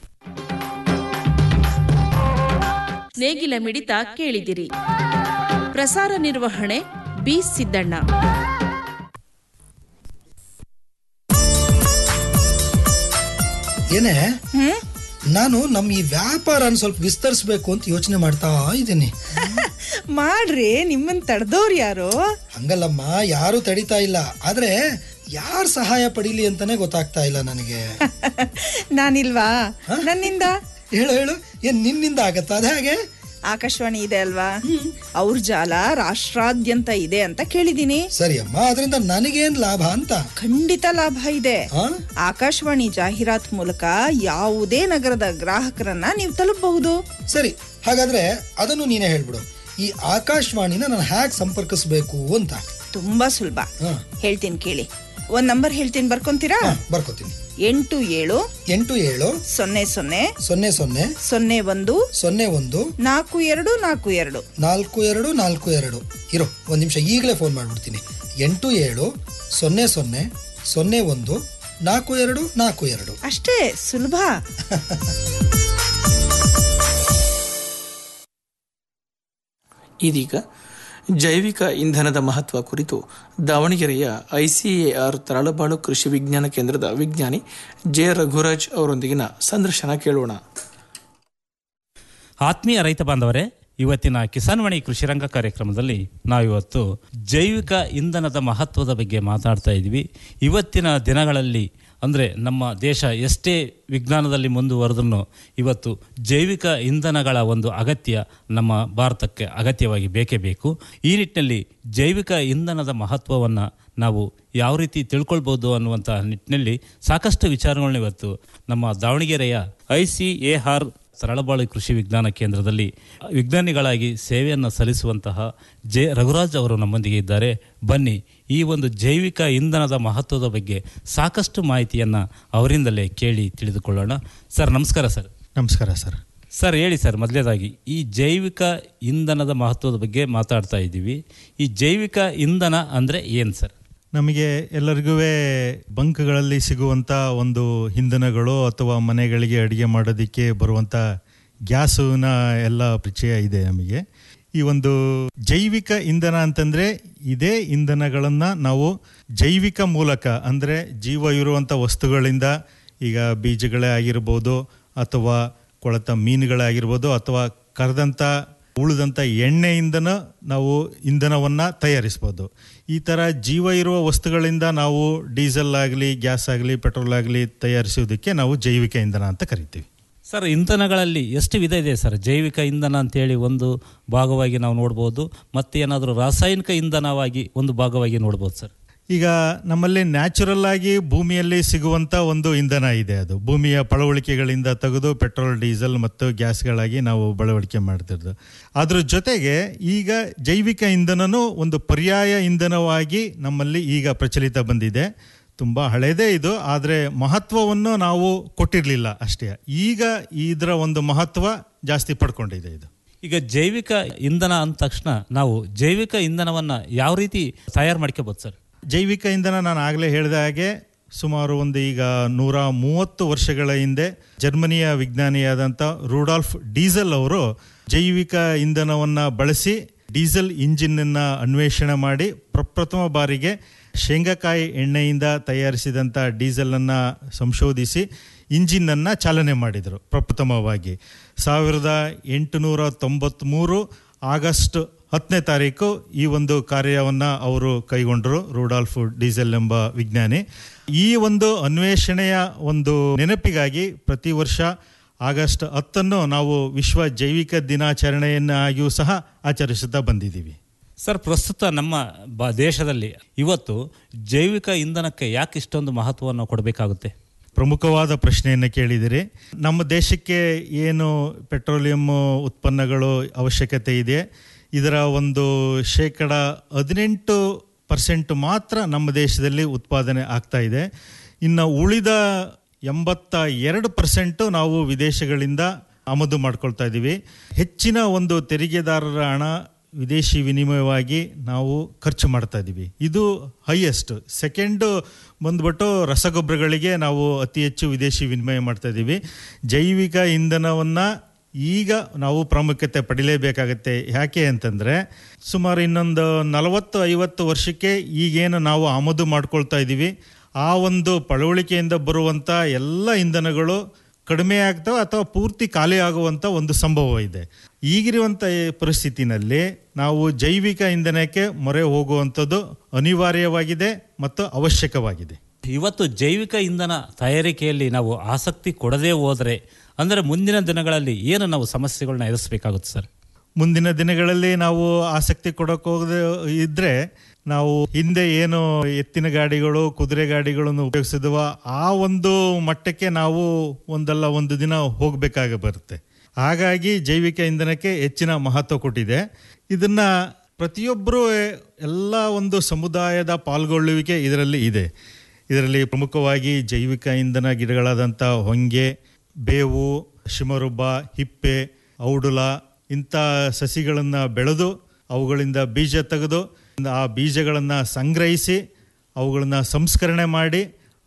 M: ನೇಗಿಲ ಮಿಡಿತ ಕೇಳಿದಿರಿ ಪ್ರಸಾರ ನಿರ್ವಹಣೆ ಬಿ ಸಿದ್ದಣ್ಣ
O: ಏನೇ ನಾನು ನಮ್ಮ ಈ ವ್ಯಾಪಾರನ ಸ್ವಲ್ಪ ವಿಸ್ತರಿಸ್ಬೇಕು ಅಂತ ಯೋಚನೆ ಮಾಡ್ತಾ ಇದ್ದೀನಿ
F: ಮಾಡ್ರಿ ನಿಮ್ಮನ್ ತಡೆದವ್ರು ಯಾರು
O: ಹಂಗಲ್ಲಮ್ಮ ಯಾರು ತಡಿತಾ ಇಲ್ಲ ಆದ್ರೆ ಯಾರ್ ಸಹಾಯ ಪಡೀಲಿ ಅಂತಾನೆ ಗೊತ್ತಾಗ್ತಾ ಇಲ್ಲ ನನಗೆ
F: ನಾನಿಲ್ವಾ ನನ್ನಿಂದ
O: ಹೇಳು ಹೇಳು ಏನ್ ನಿನ್ನಿಂದ ಆಗತ್ತಾ ಅದ ಹಾಗೆ
F: ಆಕಾಶವಾಣಿ ಇದೆ ಅಲ್ವಾ ಅವ್ರ ಜಾಲ ರಾಷ್ಟ್ರಾದ್ಯಂತ ಇದೆ ಅಂತ ಕೇಳಿದೀನಿ
O: ಸರಿ ಅಮ್ಮ ಅದರಿಂದ ನನಗೇನ್ ಲಾಭ ಅಂತ
F: ಖಂಡಿತ ಲಾಭ ಇದೆ ಆಕಾಶವಾಣಿ ಜಾಹೀರಾತ್ ಮೂಲಕ ಯಾವುದೇ ನಗರದ ಗ್ರಾಹಕರನ್ನ ನೀವು ತಲುಪಬಹುದು
O: ಸರಿ ಹಾಗಾದ್ರೆ ಅದನ್ನು ನೀನೇ ಹೇಳ್ಬಿಡು ಈ ಆಕಾಶವಾಣಿನ ನಾನು ಹ್ಯಾಕ್ ಸಂಪರ್ಕಿಸ್ಬೇಕು ಅಂತ
F: ತುಂಬಾ ಸುಲಭ ಹೇಳ್ತೀನಿ ಕೇಳಿ ಒಂದ್ ನಂಬರ್ ಹೇಳ್ತೀನಿ ಬರ್ಕೊಂತೀರಾ
O: ಬರ್ಕೋತೀನಿ
F: ಎಂಟು ಏಳು
O: ಎಂಟು ಏಳು
F: ಸೊನ್ನೆ ಸೊನ್ನೆ
O: ಸೊನ್ನೆ ಸೊನ್ನೆ
F: ಸೊನ್ನೆ ಒಂದು
O: ಸೊನ್ನೆ ಒಂದು
F: ನಾಲ್ಕು ಎರಡು ನಾಲ್ಕು ಎರಡು
O: ನಾಲ್ಕು ಎರಡು ನಾಲ್ಕು ಎರಡು ಇರೋ ಒಂದು ನಿಮಿಷ ಈಗಲೇ ಫೋನ್ ಮಾಡ್ಬಿಡ್ತೀನಿ ಎಂಟು ಏಳು ಸೊನ್ನೆ ಸೊನ್ನೆ ಸೊನ್ನೆ ಒಂದು ನಾಲ್ಕು ಎರಡು ನಾಲ್ಕು ಎರಡು
F: ಅಷ್ಟೇ ಸುಲಭ
J: ಇದೀಗ ಜೈವಿಕ ಇಂಧನದ ಮಹತ್ವ ಕುರಿತು ದಾವಣಗೆರೆಯ ಐಸಿಎಆರ್ ತರಳಬಾಳು ಕೃಷಿ ವಿಜ್ಞಾನ ಕೇಂದ್ರದ ವಿಜ್ಞಾನಿ ಜೆ ರಘುರಾಜ್ ಅವರೊಂದಿಗಿನ ಸಂದರ್ಶನ ಕೇಳೋಣ
A: ಆತ್ಮೀಯ ರೈತ ಬಾಂಧವರೇ ಇವತ್ತಿನ ಕಿಸಾನ್ವಾಣಿ ಕೃಷಿ ರಂಗ ಕಾರ್ಯಕ್ರಮದಲ್ಲಿ ನಾವಿವತ್ತು ಜೈವಿಕ ಇಂಧನದ ಮಹತ್ವದ ಬಗ್ಗೆ ಮಾತಾಡ್ತಾ ಇದ್ವಿ ಇವತ್ತಿನ ದಿನಗಳಲ್ಲಿ ಅಂದರೆ ನಮ್ಮ ದೇಶ ಎಷ್ಟೇ ವಿಜ್ಞಾನದಲ್ಲಿ ಮುಂದುವರೆದ್ರೂ ಇವತ್ತು ಜೈವಿಕ ಇಂಧನಗಳ ಒಂದು ಅಗತ್ಯ ನಮ್ಮ ಭಾರತಕ್ಕೆ ಅಗತ್ಯವಾಗಿ ಬೇಕೇ ಬೇಕು ಈ ನಿಟ್ಟಿನಲ್ಲಿ ಜೈವಿಕ ಇಂಧನದ ಮಹತ್ವವನ್ನು ನಾವು ಯಾವ ರೀತಿ ತಿಳ್ಕೊಳ್ಬೋದು ಅನ್ನುವಂಥ ನಿಟ್ಟಿನಲ್ಲಿ ಸಾಕಷ್ಟು ವಿಚಾರಗಳನ್ನ ಇವತ್ತು ನಮ್ಮ ದಾವಣಗೆರೆಯ I C A R Saralabalu ಕೃಷಿ ವಿಜ್ಞಾನ ಕೇಂದ್ರದಲ್ಲಿ ವಿಜ್ಞಾನಿಗಳಾಗಿ ಸೇವೆಯನ್ನು ಸಲ್ಲಿಸುವಂತಹ ಜೆ ರಘುರಾಜ್ ಅವರು ನಮ್ಮೊಂದಿಗೆ ಇದ್ದಾರೆ ಬನ್ನಿ ಈ ಒಂದು ಜೈವಿಕ ಇಂಧನದ ಮಹತ್ವದ ಬಗ್ಗೆ ಸಾಕಷ್ಟು ಮಾಹಿತಿಯನ್ನು ಅವರಿಂದಲೇ ಕೇಳಿ ತಿಳಿದುಕೊಳ್ಳೋಣ ಸರ್ ನಮಸ್ಕಾರ ಸರ್
P: ನಮಸ್ಕಾರ ಸರ್
A: ಸರ್ ಹೇಳಿ ಸರ್ ಮೊದಲೇದಾಗಿ ಈ ಜೈವಿಕ ಇಂಧನದ ಮಹತ್ವದ ಬಗ್ಗೆ ಮಾತಾಡ್ತಾ ಇದ್ದೀವಿ ಈ ಜೈವಿಕ ಇಂಧನ ಅಂದರೆ ಏನು ಸರ್
P: ನಮಗೆ ಎಲ್ಲರಿಗೂ ಬಂಕ್ಗಳಲ್ಲಿ ಸಿಗುವಂಥ ಒಂದು ಇಂಧನಗಳು ಅಥವಾ ಮನೆಗಳಿಗೆ ಅಡುಗೆ ಮಾಡೋದಕ್ಕೆ ಬರುವಂಥ ಗ್ಯಾಸಿನ ಎಲ್ಲ ಪರಿಚಯ ಇದೆ ನಮಗೆ ಈ ಒಂದು ಜೈವಿಕ ಇಂಧನ ಅಂತಂದರೆ ಇದೇ ಇಂಧನಗಳನ್ನು ನಾವು ಜೈವಿಕ ಮೂಲಕ ಅಂದರೆ ಜೀವ ಇರುವಂಥ ವಸ್ತುಗಳಿಂದ ಈಗ ಬೀಜಗಳೇ ಆಗಿರ್ಬೋದು ಅಥವಾ ಕೊಳೆತ ಮೀನುಗಳೇ ಆಗಿರ್ಬೋದು ಅಥವಾ ಕರೆದಂಥ ಉಳಿದಂಥ ಎಣ್ಣೆಯಿಂದನೂ ನಾವು ಇಂಧನವನ್ನು ತಯಾರಿಸ್ಬೋದು ಈ ಥರ ಜೀವ ಇರುವ ವಸ್ತುಗಳಿಂದ ನಾವು ಡೀಸೆಲ್ ಆಗಲಿ ಗ್ಯಾಸ್ ಆಗಲಿ ಪೆಟ್ರೋಲ್ ಆಗಲಿ ತಯಾರಿಸೋದಕ್ಕೆ ನಾವು ಜೈವಿಕ ಇಂಧನ ಅಂತ ಕರಿತೀವಿ
A: ಸರ್ ಇಂಧನಗಳಲ್ಲಿ ಎಷ್ಟು ವಿಧ ಇದೆ ಸರ್ ಜೈವಿಕ ಇಂಧನ ಅಂತೇಳಿ ಒಂದು ಭಾಗವಾಗಿ ನಾವು ನೋಡ್ಬೋದು ಮತ್ತೆ ಏನಾದರೂ ರಾಸಾಯನಿಕ ಇಂಧನವಾಗಿ ಒಂದು ಭಾಗವಾಗಿ ನೋಡ್ಬೋದು ಸರ್
P: ಈಗ ನಮ್ಮಲ್ಲಿ ನ್ಯಾಚುರಲ್ ಆಗಿ ಭೂಮಿಯಲ್ಲಿ ಸಿಗುವಂಥ ಒಂದು ಇಂಧನ ಇದೆ ಅದು ಭೂಮಿಯ ಪಳವಳಿಕೆಗಳಿಂದ ತೆಗೆದು ಪೆಟ್ರೋಲ್ ಡೀಸೆಲ್ ಮತ್ತು ಗ್ಯಾಸ್ಗಳಾಗಿ ನಾವು ಬಳವಳಿಕೆ ಮಾಡ್ತಿರೋದು ಅದ್ರ ಜೊತೆಗೆ ಈಗ ಜೈವಿಕ ಇಂಧನನೂ ಒಂದು ಪರ್ಯಾಯ ಇಂಧನವಾಗಿ ನಮ್ಮಲ್ಲಿ ಈಗ ಪ್ರಚಲಿತ ಬಂದಿದೆ ತುಂಬ ಹಳೇದೇ ಇದು ಆದರೆ ಮಹತ್ವವನ್ನು ನಾವು ಕೊಟ್ಟಿರಲಿಲ್ಲ ಅಷ್ಟೇ ಈಗ ಇದರ ಒಂದು ಮಹತ್ವ ಜಾಸ್ತಿ ಪಡ್ಕೊಂಡಿದೆ ಇದು
A: ಈಗ ಜೈವಿಕ ಇಂಧನ ಅಂದ ತಕ್ಷಣ ನಾವು ಜೈವಿಕ ಇಂಧನವನ್ನು ಯಾವ ರೀತಿ ತಯಾರು ಮಾಡ್ಕೋಬೋದು ಸರ್
P: ಜೈವಿಕ ಇಂಧನ ನಾನು ಆಗಲೇ ಹೇಳಿದ ಹಾಗೆ ಸುಮಾರು ಒಂದು ಈಗ ನೂರ ಮೂವತ್ತು ವರ್ಷಗಳ ಹಿಂದೆ ಜರ್ಮನಿಯ ವಿಜ್ಞಾನಿಯಾದಂಥ ರೂಡಾಲ್ಫ್ ಡೀಸೆಲ್ ಅವರು ಜೈವಿಕ ಇಂಧನವನ್ನು ಬಳಸಿ ಡೀಸೆಲ್ ಇಂಜಿನನ್ನು ಅನ್ವೇಷಣೆ ಮಾಡಿ ಪ್ರಪ್ರಥಮ ಬಾರಿಗೆ ಶೇಂಗಾಕಾಯಿ ಎಣ್ಣೆಯಿಂದ ತಯಾರಿಸಿದಂಥ ಡೀಸೆಲನ್ನು ಸಂಶೋಧಿಸಿ ಇಂಜಿನನ್ನು ಚಾಲನೆ ಮಾಡಿದರು ಪ್ರಪ್ರಥಮವಾಗಿ ಸಾವಿರದ ಎಂಟುನೂರ ತೊಂಬತ್ತ್ಮೂರು ಆಗಸ್ಟ್ ಹತ್ತನೇ ತಾರೀಕು ಈ ಒಂದು ಕಾರ್ಯವನ್ನು ಅವರು ಕೈಗೊಂಡರು ರೂಡಾಲ್ಫ್ ಡೀಸೆಲ್ ಎಂಬ ವಿಜ್ಞಾನಿ ಈ ಒಂದು ಅನ್ವೇಷಣೆಯ ಒಂದು ನೆನಪಿಗಾಗಿ ಪ್ರತಿ ವರ್ಷ ಆಗಸ್ಟ್ ಹತ್ತನ್ನು ನಾವು ವಿಶ್ವ ಜೈವಿಕ ದಿನಾಚರಣೆಯನ್ನಾಗಿಯೂ ಸಹ ಆಚರಿಸುತ್ತಾ ಬಂದಿದ್ದೀವಿ
A: ಸರ್ ಪ್ರಸ್ತುತ ನಮ್ಮ ಬ ದೇಶದಲ್ಲಿ ಇವತ್ತು ಜೈವಿಕ ಇಂಧನಕ್ಕೆ ಯಾಕೆ ಇಷ್ಟೊಂದು ಮಹತ್ವವನ್ನು ಕೊಡಬೇಕಾಗುತ್ತೆ
P: ಪ್ರಮುಖವಾದ ಪ್ರಶ್ನೆಯನ್ನು ಕೇಳಿದಿರಿ ನಮ್ಮ ದೇಶಕ್ಕೆ ಏನು ಪೆಟ್ರೋಲಿಯಂ ಉತ್ಪನ್ನಗಳು ಅವಶ್ಯಕತೆ ಇದೆ ಇದರ ಒಂದು ಶೇಕಡ ಹದಿನೆಂಟು ಪರ್ಸೆಂಟ್ ಮಾತ್ರ ನಮ್ಮ ದೇಶದಲ್ಲಿ ಉತ್ಪಾದನೆ ಆಗ್ತಾ ಇದೆ ಇನ್ನು ಉಳಿದ ಎಂಬತ್ತ ಎರಡು ಪರ್ಸೆಂಟು ನಾವು ವಿದೇಶಗಳಿಂದ ಆಮದು ಮಾಡ್ಕೊಳ್ತಾ ಇದ್ದೀವಿ ಹೆಚ್ಚಿನ ಒಂದು ತೆರಿಗೆದಾರರ ಹಣ ವಿದೇಶಿ ವಿನಿಮಯವಾಗಿ ನಾವು ಖರ್ಚು ಮಾಡ್ತಾ ಇದ್ದೀವಿ ಇದು ಹೈಯೆಸ್ಟ್ ಸೆಕೆಂಡು ಬಂದ್ಬಿಟ್ಟು ರಸಗೊಬ್ಬರಗಳಿಗೆ ನಾವು ಅತಿ ಹೆಚ್ಚು ವಿದೇಶಿ ವಿನಿಮಯ ಮಾಡ್ತಾ ಇದ್ದೀವಿ ಜೈವಿಕ ಇಂಧನವನ್ನು ಈಗ ನಾವು ಪ್ರಾಮುಖ್ಯತೆ ಪಡಿಲೇಬೇಕಾಗತ್ತೆ ಯಾಕೆ ಅಂತಂದರೆ ಸುಮಾರು ಇನ್ನೊಂದು ನಲವತ್ತು ಐವತ್ತು ವರ್ಷಕ್ಕೆ ಈಗೇನು ನಾವು ಆಮದು ಮಾಡ್ಕೊಳ್ತಾ ಇದ್ದೀವಿ ಆ ಒಂದು ಪಳವಳಿಕೆಯಿಂದ ಬರುವಂಥ ಎಲ್ಲ ಇಂಧನಗಳು ಕಡಿಮೆ ಆಗ್ತವೆ ಅಥವಾ ಪೂರ್ತಿ ಖಾಲಿ ಆಗುವಂಥ ಒಂದು ಸಂಭವ ಇದೆ ಈಗಿರುವಂಥ ಪರಿಸ್ಥಿತಿನಲ್ಲಿ ನಾವು ಜೈವಿಕ ಇಂಧನಕ್ಕೆ ಮೊರೆ ಹೋಗುವಂಥದ್ದು ಅನಿವಾರ್ಯವಾಗಿದೆ ಮತ್ತು ಅವಶ್ಯಕವಾಗಿದೆ
A: ಇವತ್ತು ಜೈವಿಕ ಇಂಧನ ತಯಾರಿಕೆಯಲ್ಲಿ ನಾವು ಆಸಕ್ತಿ ಕೊಡದೇ ಹೋದರೆ ಅಂದರೆ ಮುಂದಿನ ದಿನಗಳಲ್ಲಿ ಏನು ನಾವು ಸಮಸ್ಯೆಗಳನ್ನ ಎದುರಿಸಬೇಕಾಗುತ್ತೆ ಸರ್
P: ಮುಂದಿನ ದಿನಗಳಲ್ಲಿ ನಾವು ಆಸಕ್ತಿ ಕೊಡೋಕೆ ಹೋಗದೆ ಇದ್ದರೆ ನಾವು ಹಿಂದೆ ಏನು ಎತ್ತಿನ ಗಾಡಿಗಳು ಕುದುರೆ ಗಾಡಿಗಳನ್ನು ಉಪಯೋಗಿಸಿದ್ವ ಆ ಒಂದು ಮಟ್ಟಕ್ಕೆ ನಾವು ಒಂದಲ್ಲ ಒಂದು ದಿನ ಹೋಗಬೇಕಾಗಿ ಬರುತ್ತೆ ಹಾಗಾಗಿ ಜೈವಿಕ ಇಂಧನಕ್ಕೆ ಹೆಚ್ಚಿನ ಮಹತ್ವ ಕೊಟ್ಟಿದೆ ಇದನ್ನು ಪ್ರತಿಯೊಬ್ಬರೂ ಎಲ್ಲ ಒಂದು ಸಮುದಾಯದ ಪಾಲ್ಗೊಳ್ಳುವಿಕೆ ಇದರಲ್ಲಿ ಇದೆ ಇದರಲ್ಲಿ ಪ್ರಮುಖವಾಗಿ ಜೈವಿಕ ಇಂಧನ ಗಿಡಗಳಾದಂಥ ಹೊಂಗೆ ಬೇವು ಶಿಮರುಬ್ಬ ಹಿಪ್ಪೆ ಔಡುಲ ಇಂಥ ಸಸಿಗಳನ್ನು ಬೆಳೆದು ಅವುಗಳಿಂದ ಬೀಜ ತೆಗೆದು ಆ ಬೀಜಗಳನ್ನು ಸಂಗ್ರಹಿಸಿ ಅವುಗಳನ್ನು ಸಂಸ್ಕರಣೆ ಮಾಡಿ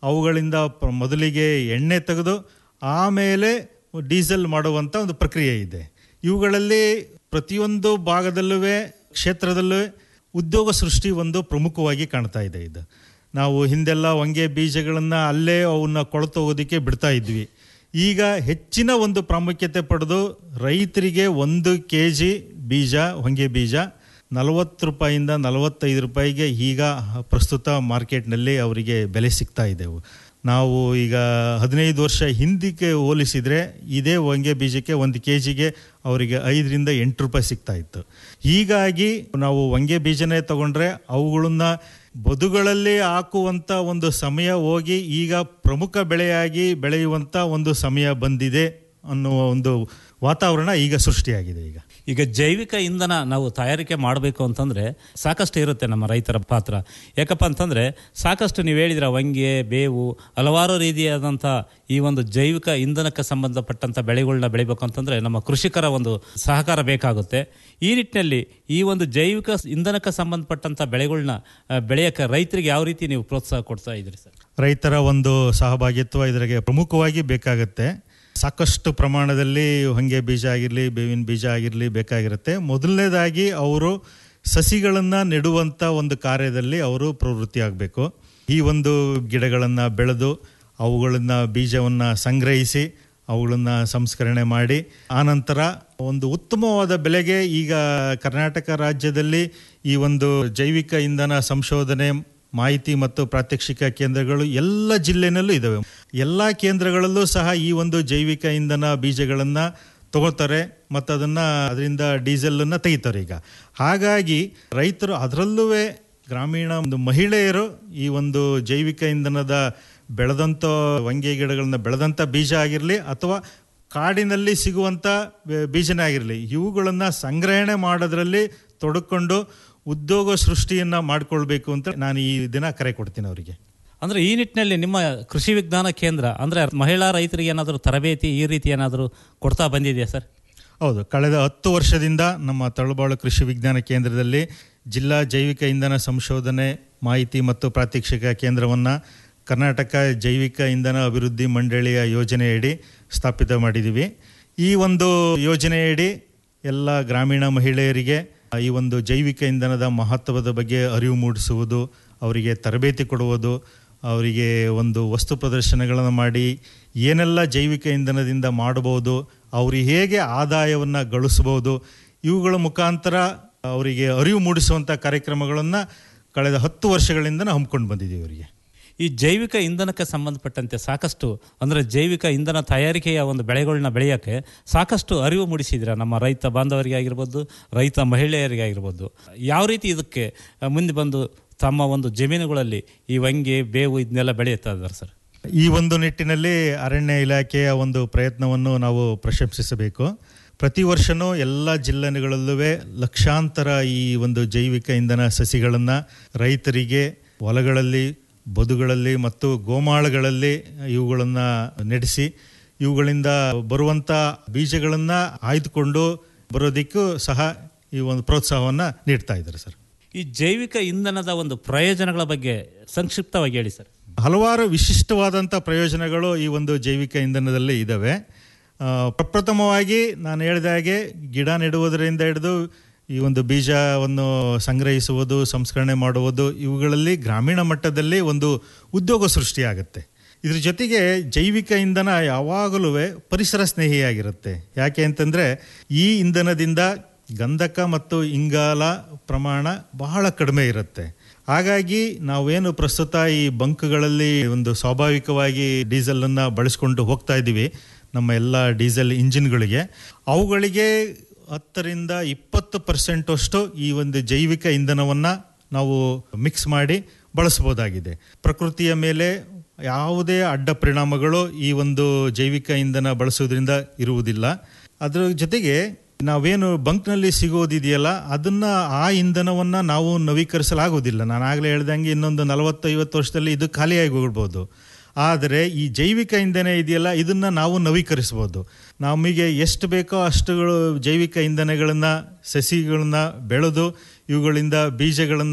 P: ಅವುಗಳಿಂದ ಪ್ರ- ಮೊದಲಿಗೆ ಎಣ್ಣೆ ತೆಗೆದು ಆಮೇಲೆ ಡೀಸೆಲ್ ಮಾಡುವಂಥ ಒಂದು ಪ್ರಕ್ರಿಯೆ ಇದೆ ಇವುಗಳಲ್ಲಿ ಪ್ರತಿಯೊಂದು ಭಾಗದಲ್ಲೂ ಕ್ಷೇತ್ರದಲ್ಲೂ ಉದ್ಯೋಗ ಸೃಷ್ಟಿ ಒಂದು ಪ್ರಮುಖವಾಗಿ ಕಾಣ್ತಾ ಇದೆ ಇದು ನಾವು ಹಿಂದೆಲ್ಲ ಹೊಂಗೆ ಬೀಜಗಳನ್ನು ಅಲ್ಲೇ ಅವನ್ನ ಕೊಳತೋಗೋದಕ್ಕೆ ಬಿಡ್ತಾ ಇದ್ವಿ ಈಗ ಹೆಚ್ಚಿನ ಒಂದು ಪ್ರಾಮುಖ್ಯತೆ ಪಡೆದು ರೈತರಿಗೆ ಒಂದು ಕೆ ಜಿ ಬೀಜ ಹೊಂಗೆ ಬೀಜ ನಲವತ್ತು ರೂಪಾಯಿಂದ ನಲವತ್ತೈದು ರೂಪಾಯಿಗೆ ಈಗ ಪ್ರಸ್ತುತ ಮಾರ್ಕೆಟ್ನಲ್ಲಿ ಅವರಿಗೆ ಬೆಲೆ ಸಿಗ್ತಾ ಇದೆವು ನಾವು ಈಗ ಹದಿನೈದು ವರ್ಷ ಹಿಂದಕ್ಕೆ ಹೋಲಿಸಿದರೆ ಇದೇ ಹೊಂಗೆ ಬೀಜಕ್ಕೆ ಒಂದು ಕೆ ಜಿಗೆ ಅವರಿಗೆ ಐದರಿಂದ ಎಂಟು ರೂಪಾಯಿ ಸಿಗ್ತಾ ಇತ್ತು ಹೀಗಾಗಿ ನಾವು ಹೊಂಗೆ ಬೀಜನೇ ತಗೊಂಡ್ರೆ ಅವುಗಳನ್ನ ಬದುಗಳಲ್ಲಿ ಹಾಕುವಂಥ ಒಂದು ಸಮಯ ಹೋಗಿ ಈಗ ಪ್ರಮುಖ ಬೆಳೆಯಾಗಿ ಬೆಳೆಯುವಂಥ ಒಂದು ಸಮಯ ಬಂದಿದೆ ಅನ್ನುವ ಒಂದು ವಾತಾವರಣ ಈಗ ಸೃಷ್ಟಿಯಾಗಿದೆ ಈಗ
A: ಈಗ ಜೈವಿಕ ಇಂಧನ ನಾವು ತಯಾರಿಕೆ ಮಾಡಬೇಕು ಅಂತಂದ್ರೆ ಸಾಕಷ್ಟು ಇರುತ್ತೆ ನಮ್ಮ ರೈತರ ಪಾತ್ರ ಯಾಕಪ್ಪ ಅಂತಂದ್ರೆ ಸಾಕಷ್ಟು ನೀವು ಹೇಳಿದ್ರ ವಂಗೆ ಬೇವು ಹಲವಾರು ರೀತಿಯಾದಂಥ ಈ ಒಂದು ಜೈವಿಕ ಇಂಧನಕ್ಕೆ ಸಂಬಂಧಪಟ್ಟಂಥ ಬೆಳೆಗಳನ್ನ ಬೆಳಿಬೇಕು ಅಂತಂದ್ರೆ ನಮ್ಮ ಕೃಷಿಕರ ಒಂದು ಸಹಕಾರ ಬೇಕಾಗುತ್ತೆ ಈ ನಿಟ್ಟಿನಲ್ಲಿ ಈ ಒಂದು ಜೈವಿಕ ಇಂಧನಕ್ಕೆ ಸಂಬಂಧಪಟ್ಟಂಥ ಬೆಳೆಗಳನ್ನ ಆ, ಬೆಳೆಯಕ್ಕೆ ರೈತರಿಗೆ ಯಾವ ರೀತಿ ನೀವು ಪ್ರೋತ್ಸಾಹ ಕೊಡ್ತಾ ಇದ್ರಿ ಸರ್
P: ರೈತರ ಒಂದು ಸಹಭಾಗಿತ್ವ ಇದರಿಗೆ ಪ್ರಮುಖವಾಗಿ ಬೇಕಾಗುತ್ತೆ ಸಾಕಷ್ಟು ಪ್ರಮಾಣದಲ್ಲಿ ಹೊಂಗೆ ಬೀಜ ಆಗಿರಲಿ ಬೇವಿನ ಬೀಜ ಆಗಿರಲಿ ಬೇಕಾಗಿರುತ್ತೆ ಮೊದಲನೇದಾಗಿ ಅವರು ಸಸಿಗಳನ್ನು ನೆಡುವಂಥ ಒಂದು ಕಾರ್ಯದಲ್ಲಿ ಅವರು ಪ್ರವೃತ್ತಿ ಆಗಬೇಕು ಈ ಒಂದು ಗಿಡಗಳನ್ನು ಬೆಳೆದು ಅವುಗಳನ್ನು ಬೀಜವನ್ನು ಸಂಗ್ರಹಿಸಿ ಅವುಗಳನ್ನು ಸಂಸ್ಕರಣೆ ಮಾಡಿ ಆನಂತರ ಒಂದು ಉತ್ತಮವಾದ ಬೆಲೆಗೆ ಈಗ ಕರ್ನಾಟಕ ರಾಜ್ಯದಲ್ಲಿ ಈ ಒಂದು ಜೈವಿಕ ಇಂಧನ ಸಂಶೋಧನೆ ಮಾಹಿತಿ ಮತ್ತು ಪ್ರಾತ್ಯಕ್ಷಿಕ ಕೇಂದ್ರಗಳು ಎಲ್ಲ ಜಿಲ್ಲೆನಲ್ಲೂ ಇದ್ದಾವೆ ಎಲ್ಲ ಕೇಂದ್ರಗಳಲ್ಲೂ ಸಹ ಈ ಒಂದು ಜೈವಿಕ ಇಂಧನ ಬೀಜಗಳನ್ನು ತಗೋತಾರೆ ಮತ್ತು ಅದನ್ನು ಅದರಿಂದ ಡೀಸೆಲನ್ನು ತೆಗಿತಾರೆ ಈಗ ಹಾಗಾಗಿ ರೈತರು ಅದರಲ್ಲೂ ಗ್ರಾಮೀಣ ಒಂದು ಮಹಿಳೆಯರು ಈ ಒಂದು ಜೈವಿಕ ಇಂಧನದ ಬೆಳೆದಂಥ ವಂಗೆ ಗಿಡಗಳನ್ನ ಬೆಳೆದಂಥ ಬೀಜ ಆಗಿರಲಿ ಅಥವಾ ಕಾಡಿನಲ್ಲಿ ಸಿಗುವಂಥ ಬೆ- ಬೀಜನೇ ಆಗಿರಲಿ ಇವುಗಳನ್ನು ಸಂಗ್ರಹಣೆ ಮಾಡೋದ್ರಲ್ಲಿ ತೊಡಕೊಂಡು ಉದ್ಯೋಗ ಸೃಷ್ಟಿಯನ್ನು ಮಾಡಿಕೊಳ್ಬೇಕು ಅಂತ ನಾನು ಈ ದಿನ ಕರೆ ಕೊಡ್ತೀನಿ ಅವರಿಗೆ
A: ಅಂದ್ರೆ ಈ ನಿಟ್ಟಿನಲ್ಲಿ ನಿಮ್ಮ ಕೃಷಿ ವಿಜ್ಞಾನ ಕೇಂದ್ರ ಅಂದ್ರೆ ಮಹಿಳಾ ರೈತರಿಗೆ ಏನಾದರೂ ತರಬೇತಿ ಈ ರೀತಿ ಏನಾದರೂ ಕೊಡ್ತಾ ಬಂದಿದೆಯಾ ಸರ್
P: ಹೌದು ಕಳೆದ ಹತ್ತು ವರ್ಷದಿಂದ ನಮ್ಮ ತಳಬಾಳು ಕೃಷಿ ವಿಜ್ಞಾನ ಕೇಂದ್ರದಲ್ಲಿ ಜಿಲ್ಲಾ ಜೈವಿಕ ಇಂಧನ ಸಂಶೋಧನೆ ಮಾಹಿತಿ ಮತ್ತು ಪ್ರಾತ್ಯಕ್ಷಿಕ ಕೇಂದ್ರವನ್ನು ಕರ್ನಾಟಕ ಜೈವಿಕ ಇಂಧನ ಅಭಿವೃದ್ಧಿ ಮಂಡಳಿಯ ಯೋಜನೆಯಡಿ ಸ್ಥಾಪಿತ ಮಾಡಿದ್ದೀವಿ ಈ ಒಂದು ಯೋಜನೆಯಡಿ ಎಲ್ಲ ಗ್ರಾಮೀಣ ಮಹಿಳೆಯರಿಗೆ ಈ ಒಂದು ಜೈವಿಕ ಇಂಧನದ ಮಹತ್ವದ ಬಗ್ಗೆ ಅರಿವು ಮೂಡಿಸುವುದು ಅವರಿಗೆ ತರಬೇತಿ ಕೊಡುವುದು ಅವರಿಗೆ ಒಂದು ವಸ್ತು ಪ್ರದರ್ಶನಗಳನ್ನು ಮಾಡಿ ಏನೆಲ್ಲ ಜೈವಿಕ ಇಂಧನದಿಂದ ಮಾಡಬಹುದು ಅವರು ಹೇಗೆ ಆದಾಯವನ್ನು ಗಳಿಸ್ಬೋದು ಇವುಗಳ ಮುಖಾಂತರ ಅವರಿಗೆ ಅರಿವು ಮೂಡಿಸುವಂಥ ಕಾರ್ಯಕ್ರಮಗಳನ್ನು ಕಳೆದ ಹತ್ತು ವರ್ಷಗಳಿಂದ ನಾವು ಹಮ್ಮಿಕೊಂಡು ಬಂದಿದ್ದೀವಿ ಅವರಿಗೆ
A: ಈ ಜೈವಿಕ ಇಂಧನಕ್ಕೆ ಸಂಬಂಧಪಟ್ಟಂತೆ ಸಾಕಷ್ಟು ಅಂದರೆ ಜೈವಿಕ ಇಂಧನ ತಯಾರಿಕೆಯ ಒಂದು ಬೆಳೆಗಳನ್ನ ಬೆಳೆಯೋಕ್ಕೆ ಸಾಕಷ್ಟು ಅರಿವು ಮೂಡಿಸಿದ್ರ ನಮ್ಮ ರೈತ ಬಾಂಧವರಿಗೆ ಆಗಿರ್ಬೋದು ರೈತ ಮಹಿಳೆಯರಿಗೆ ಆಗಿರ್ಬೋದು ಯಾವ ರೀತಿ ಇದಕ್ಕೆ ಆ, ಮುಂದೆ ಬಂದು ತಮ್ಮ ಒಂದು ಜಮೀನುಗಳಲ್ಲಿ ಈ ವಂಗೆ ಬೇವು ಇದನ್ನೆಲ್ಲ ಬೆಳೆಯುತ್ತಾ ಇದ್ದಾರೆ ಸರ್
P: ಈ ಒಂದು ನಿಟ್ಟಿನಲ್ಲಿ ಅರಣ್ಯ ಇಲಾಖೆಯ ಒಂದು ಪ್ರಯತ್ನವನ್ನು ನಾವು ಪ್ರಶಂಸಿಸಬೇಕು ಪ್ರತಿ ವರ್ಷವೂ ಎಲ್ಲ ಜಿಲ್ಲೆಗಳಲ್ಲೂ ಲಕ್ಷಾಂತರ ಈ ಒಂದು ಜೈವಿಕ ಇಂಧನ ಸಸಿಗಳನ್ನು ರೈತರಿಗೆ ಹೊಲಗಳಲ್ಲಿ ಬದುಗಳಲ್ಲಿ ಮತ್ತು ಗೋಮಾಳಗಳಲ್ಲಿ ಇವುಗಳನ್ನು ನಡೆಸಿ ಇವುಗಳಿಂದ ಬರುವಂಥ ಬೀಜಗಳನ್ನು ಆಯ್ದುಕೊಂಡು ಬರೋದಕ್ಕೂ ಸಹ ಈ ಒಂದು ಪ್ರೋತ್ಸಾಹವನ್ನು ನೀಡ್ತಾ ಇದ್ದಾರೆ ಸರ್
A: ಈ ಜೈವಿಕ ಇಂಧನದ ಒಂದು ಪ್ರಯೋಜನಗಳ ಬಗ್ಗೆ ಸಂಕ್ಷಿಪ್ತವಾಗಿ ಹೇಳಿ ಸರ್
P: ಹಲವಾರು ವಿಶಿಷ್ಟವಾದಂಥ ಪ್ರಯೋಜನಗಳು ಈ ಒಂದು ಜೈವಿಕ ಇಂಧನದಲ್ಲಿ ಇದ್ದಾವೆ ಆ, ಪ್ರಪ್ರಥಮವಾಗಿ ನಾನು ಹೇಳಿದ ಹಾಗೆ ಗಿಡ ನೆಡುವುದರಿಂದ ಹಿಡಿದು ಈ ಒಂದು ಬೀಜವನ್ನು ಸಂಗ್ರಹಿಸುವುದು ಸಂಸ್ಕರಣೆ ಮಾಡುವುದು ಇವುಗಳಲ್ಲಿ ಗ್ರಾಮೀಣ ಮಟ್ಟದಲ್ಲಿ ಒಂದು ಉದ್ಯೋಗ ಸೃಷ್ಟಿಯಾಗುತ್ತೆ ಇದ್ರ ಜೊತೆಗೆ ಜೈವಿಕ ಇಂಧನ ಯಾವಾಗಲೂ ಪರಿಸರ ಸ್ನೇಹಿಯಾಗಿರುತ್ತೆ ಯಾಕೆ ಅಂತಂದರೆ ಈ ಇಂಧನದಿಂದ ಗಂಧಕ ಮತ್ತು ಇಂಗಾಲ ಪ್ರಮಾಣ ಬಹಳ ಕಡಿಮೆ ಇರುತ್ತೆ ಹಾಗಾಗಿ ನಾವೇನು ಪ್ರಸ್ತುತ ಈ ಬಂಕ್ಗಳಲ್ಲಿ ಒಂದು ಸ್ವಾಭಾವಿಕವಾಗಿ ಡೀಸೆಲನ್ನು ಬಳಸ್ಕೊಂಡು ಹೋಗ್ತಾ ಇದ್ದೀವಿ ನಮ್ಮ ಎಲ್ಲ ಡೀಸೆಲ್ ಇಂಜಿನ್ಗಳಿಗೆ ಅವುಗಳಿಗೆ ಹತ್ತರಿಂದ ಇಪ್ಪತ್ತು ಪರ್ಸೆಂಟಷ್ಟು ಈ ಒಂದು ಜೈವಿಕ ಇಂಧನವನ್ನು ನಾವು ಮಿಕ್ಸ್ ಮಾಡಿ ಬಳಸ್ಬೋದಾಗಿದೆ ಪ್ರಕೃತಿಯ ಮೇಲೆ ಯಾವುದೇ ಅಡ್ಡ ಪರಿಣಾಮಗಳು ಈ ಒಂದು ಜೈವಿಕ ಇಂಧನ ಬಳಸೋದ್ರಿಂದ ಇರುವುದಿಲ್ಲ ಅದರ ಜೊತೆಗೆ ನಾವೇನು ಬಂಕ್ನಲ್ಲಿ ಸಿಗೋದಿದೆಯಲ್ಲ ಅದನ್ನು ಆ ಇಂಧನವನ್ನು ನಾವು ನವೀಕರಿಸಲಾಗೋದಿಲ್ಲ ನಾನು ಆಗಲೇ ಹೇಳ್ದಂಗೆ ಇನ್ನೊಂದು ನಲವತ್ತು ಐವತ್ತು ವರ್ಷದಲ್ಲಿ ಇದು ಖಾಲಿಯಾಗಿ ಹೋಗ್ಬೋದು ಆದರೆ ಈ ಜೈವಿಕ ಇಂಧನ ಇದೆಯಲ್ಲ ಇದನ್ನು ನಾವು ನವೀಕರಿಸ್ಬೋದು ನಮಗೆ ಎಷ್ಟು ಬೇಕೋ ಅಷ್ಟುಗಳು ಜೈವಿಕ ಇಂಧನಗಳನ್ನು ಸಸಿಗಳನ್ನ ಬೆಳೆದು ಇವುಗಳಿಂದ ಬೀಜಗಳನ್ನು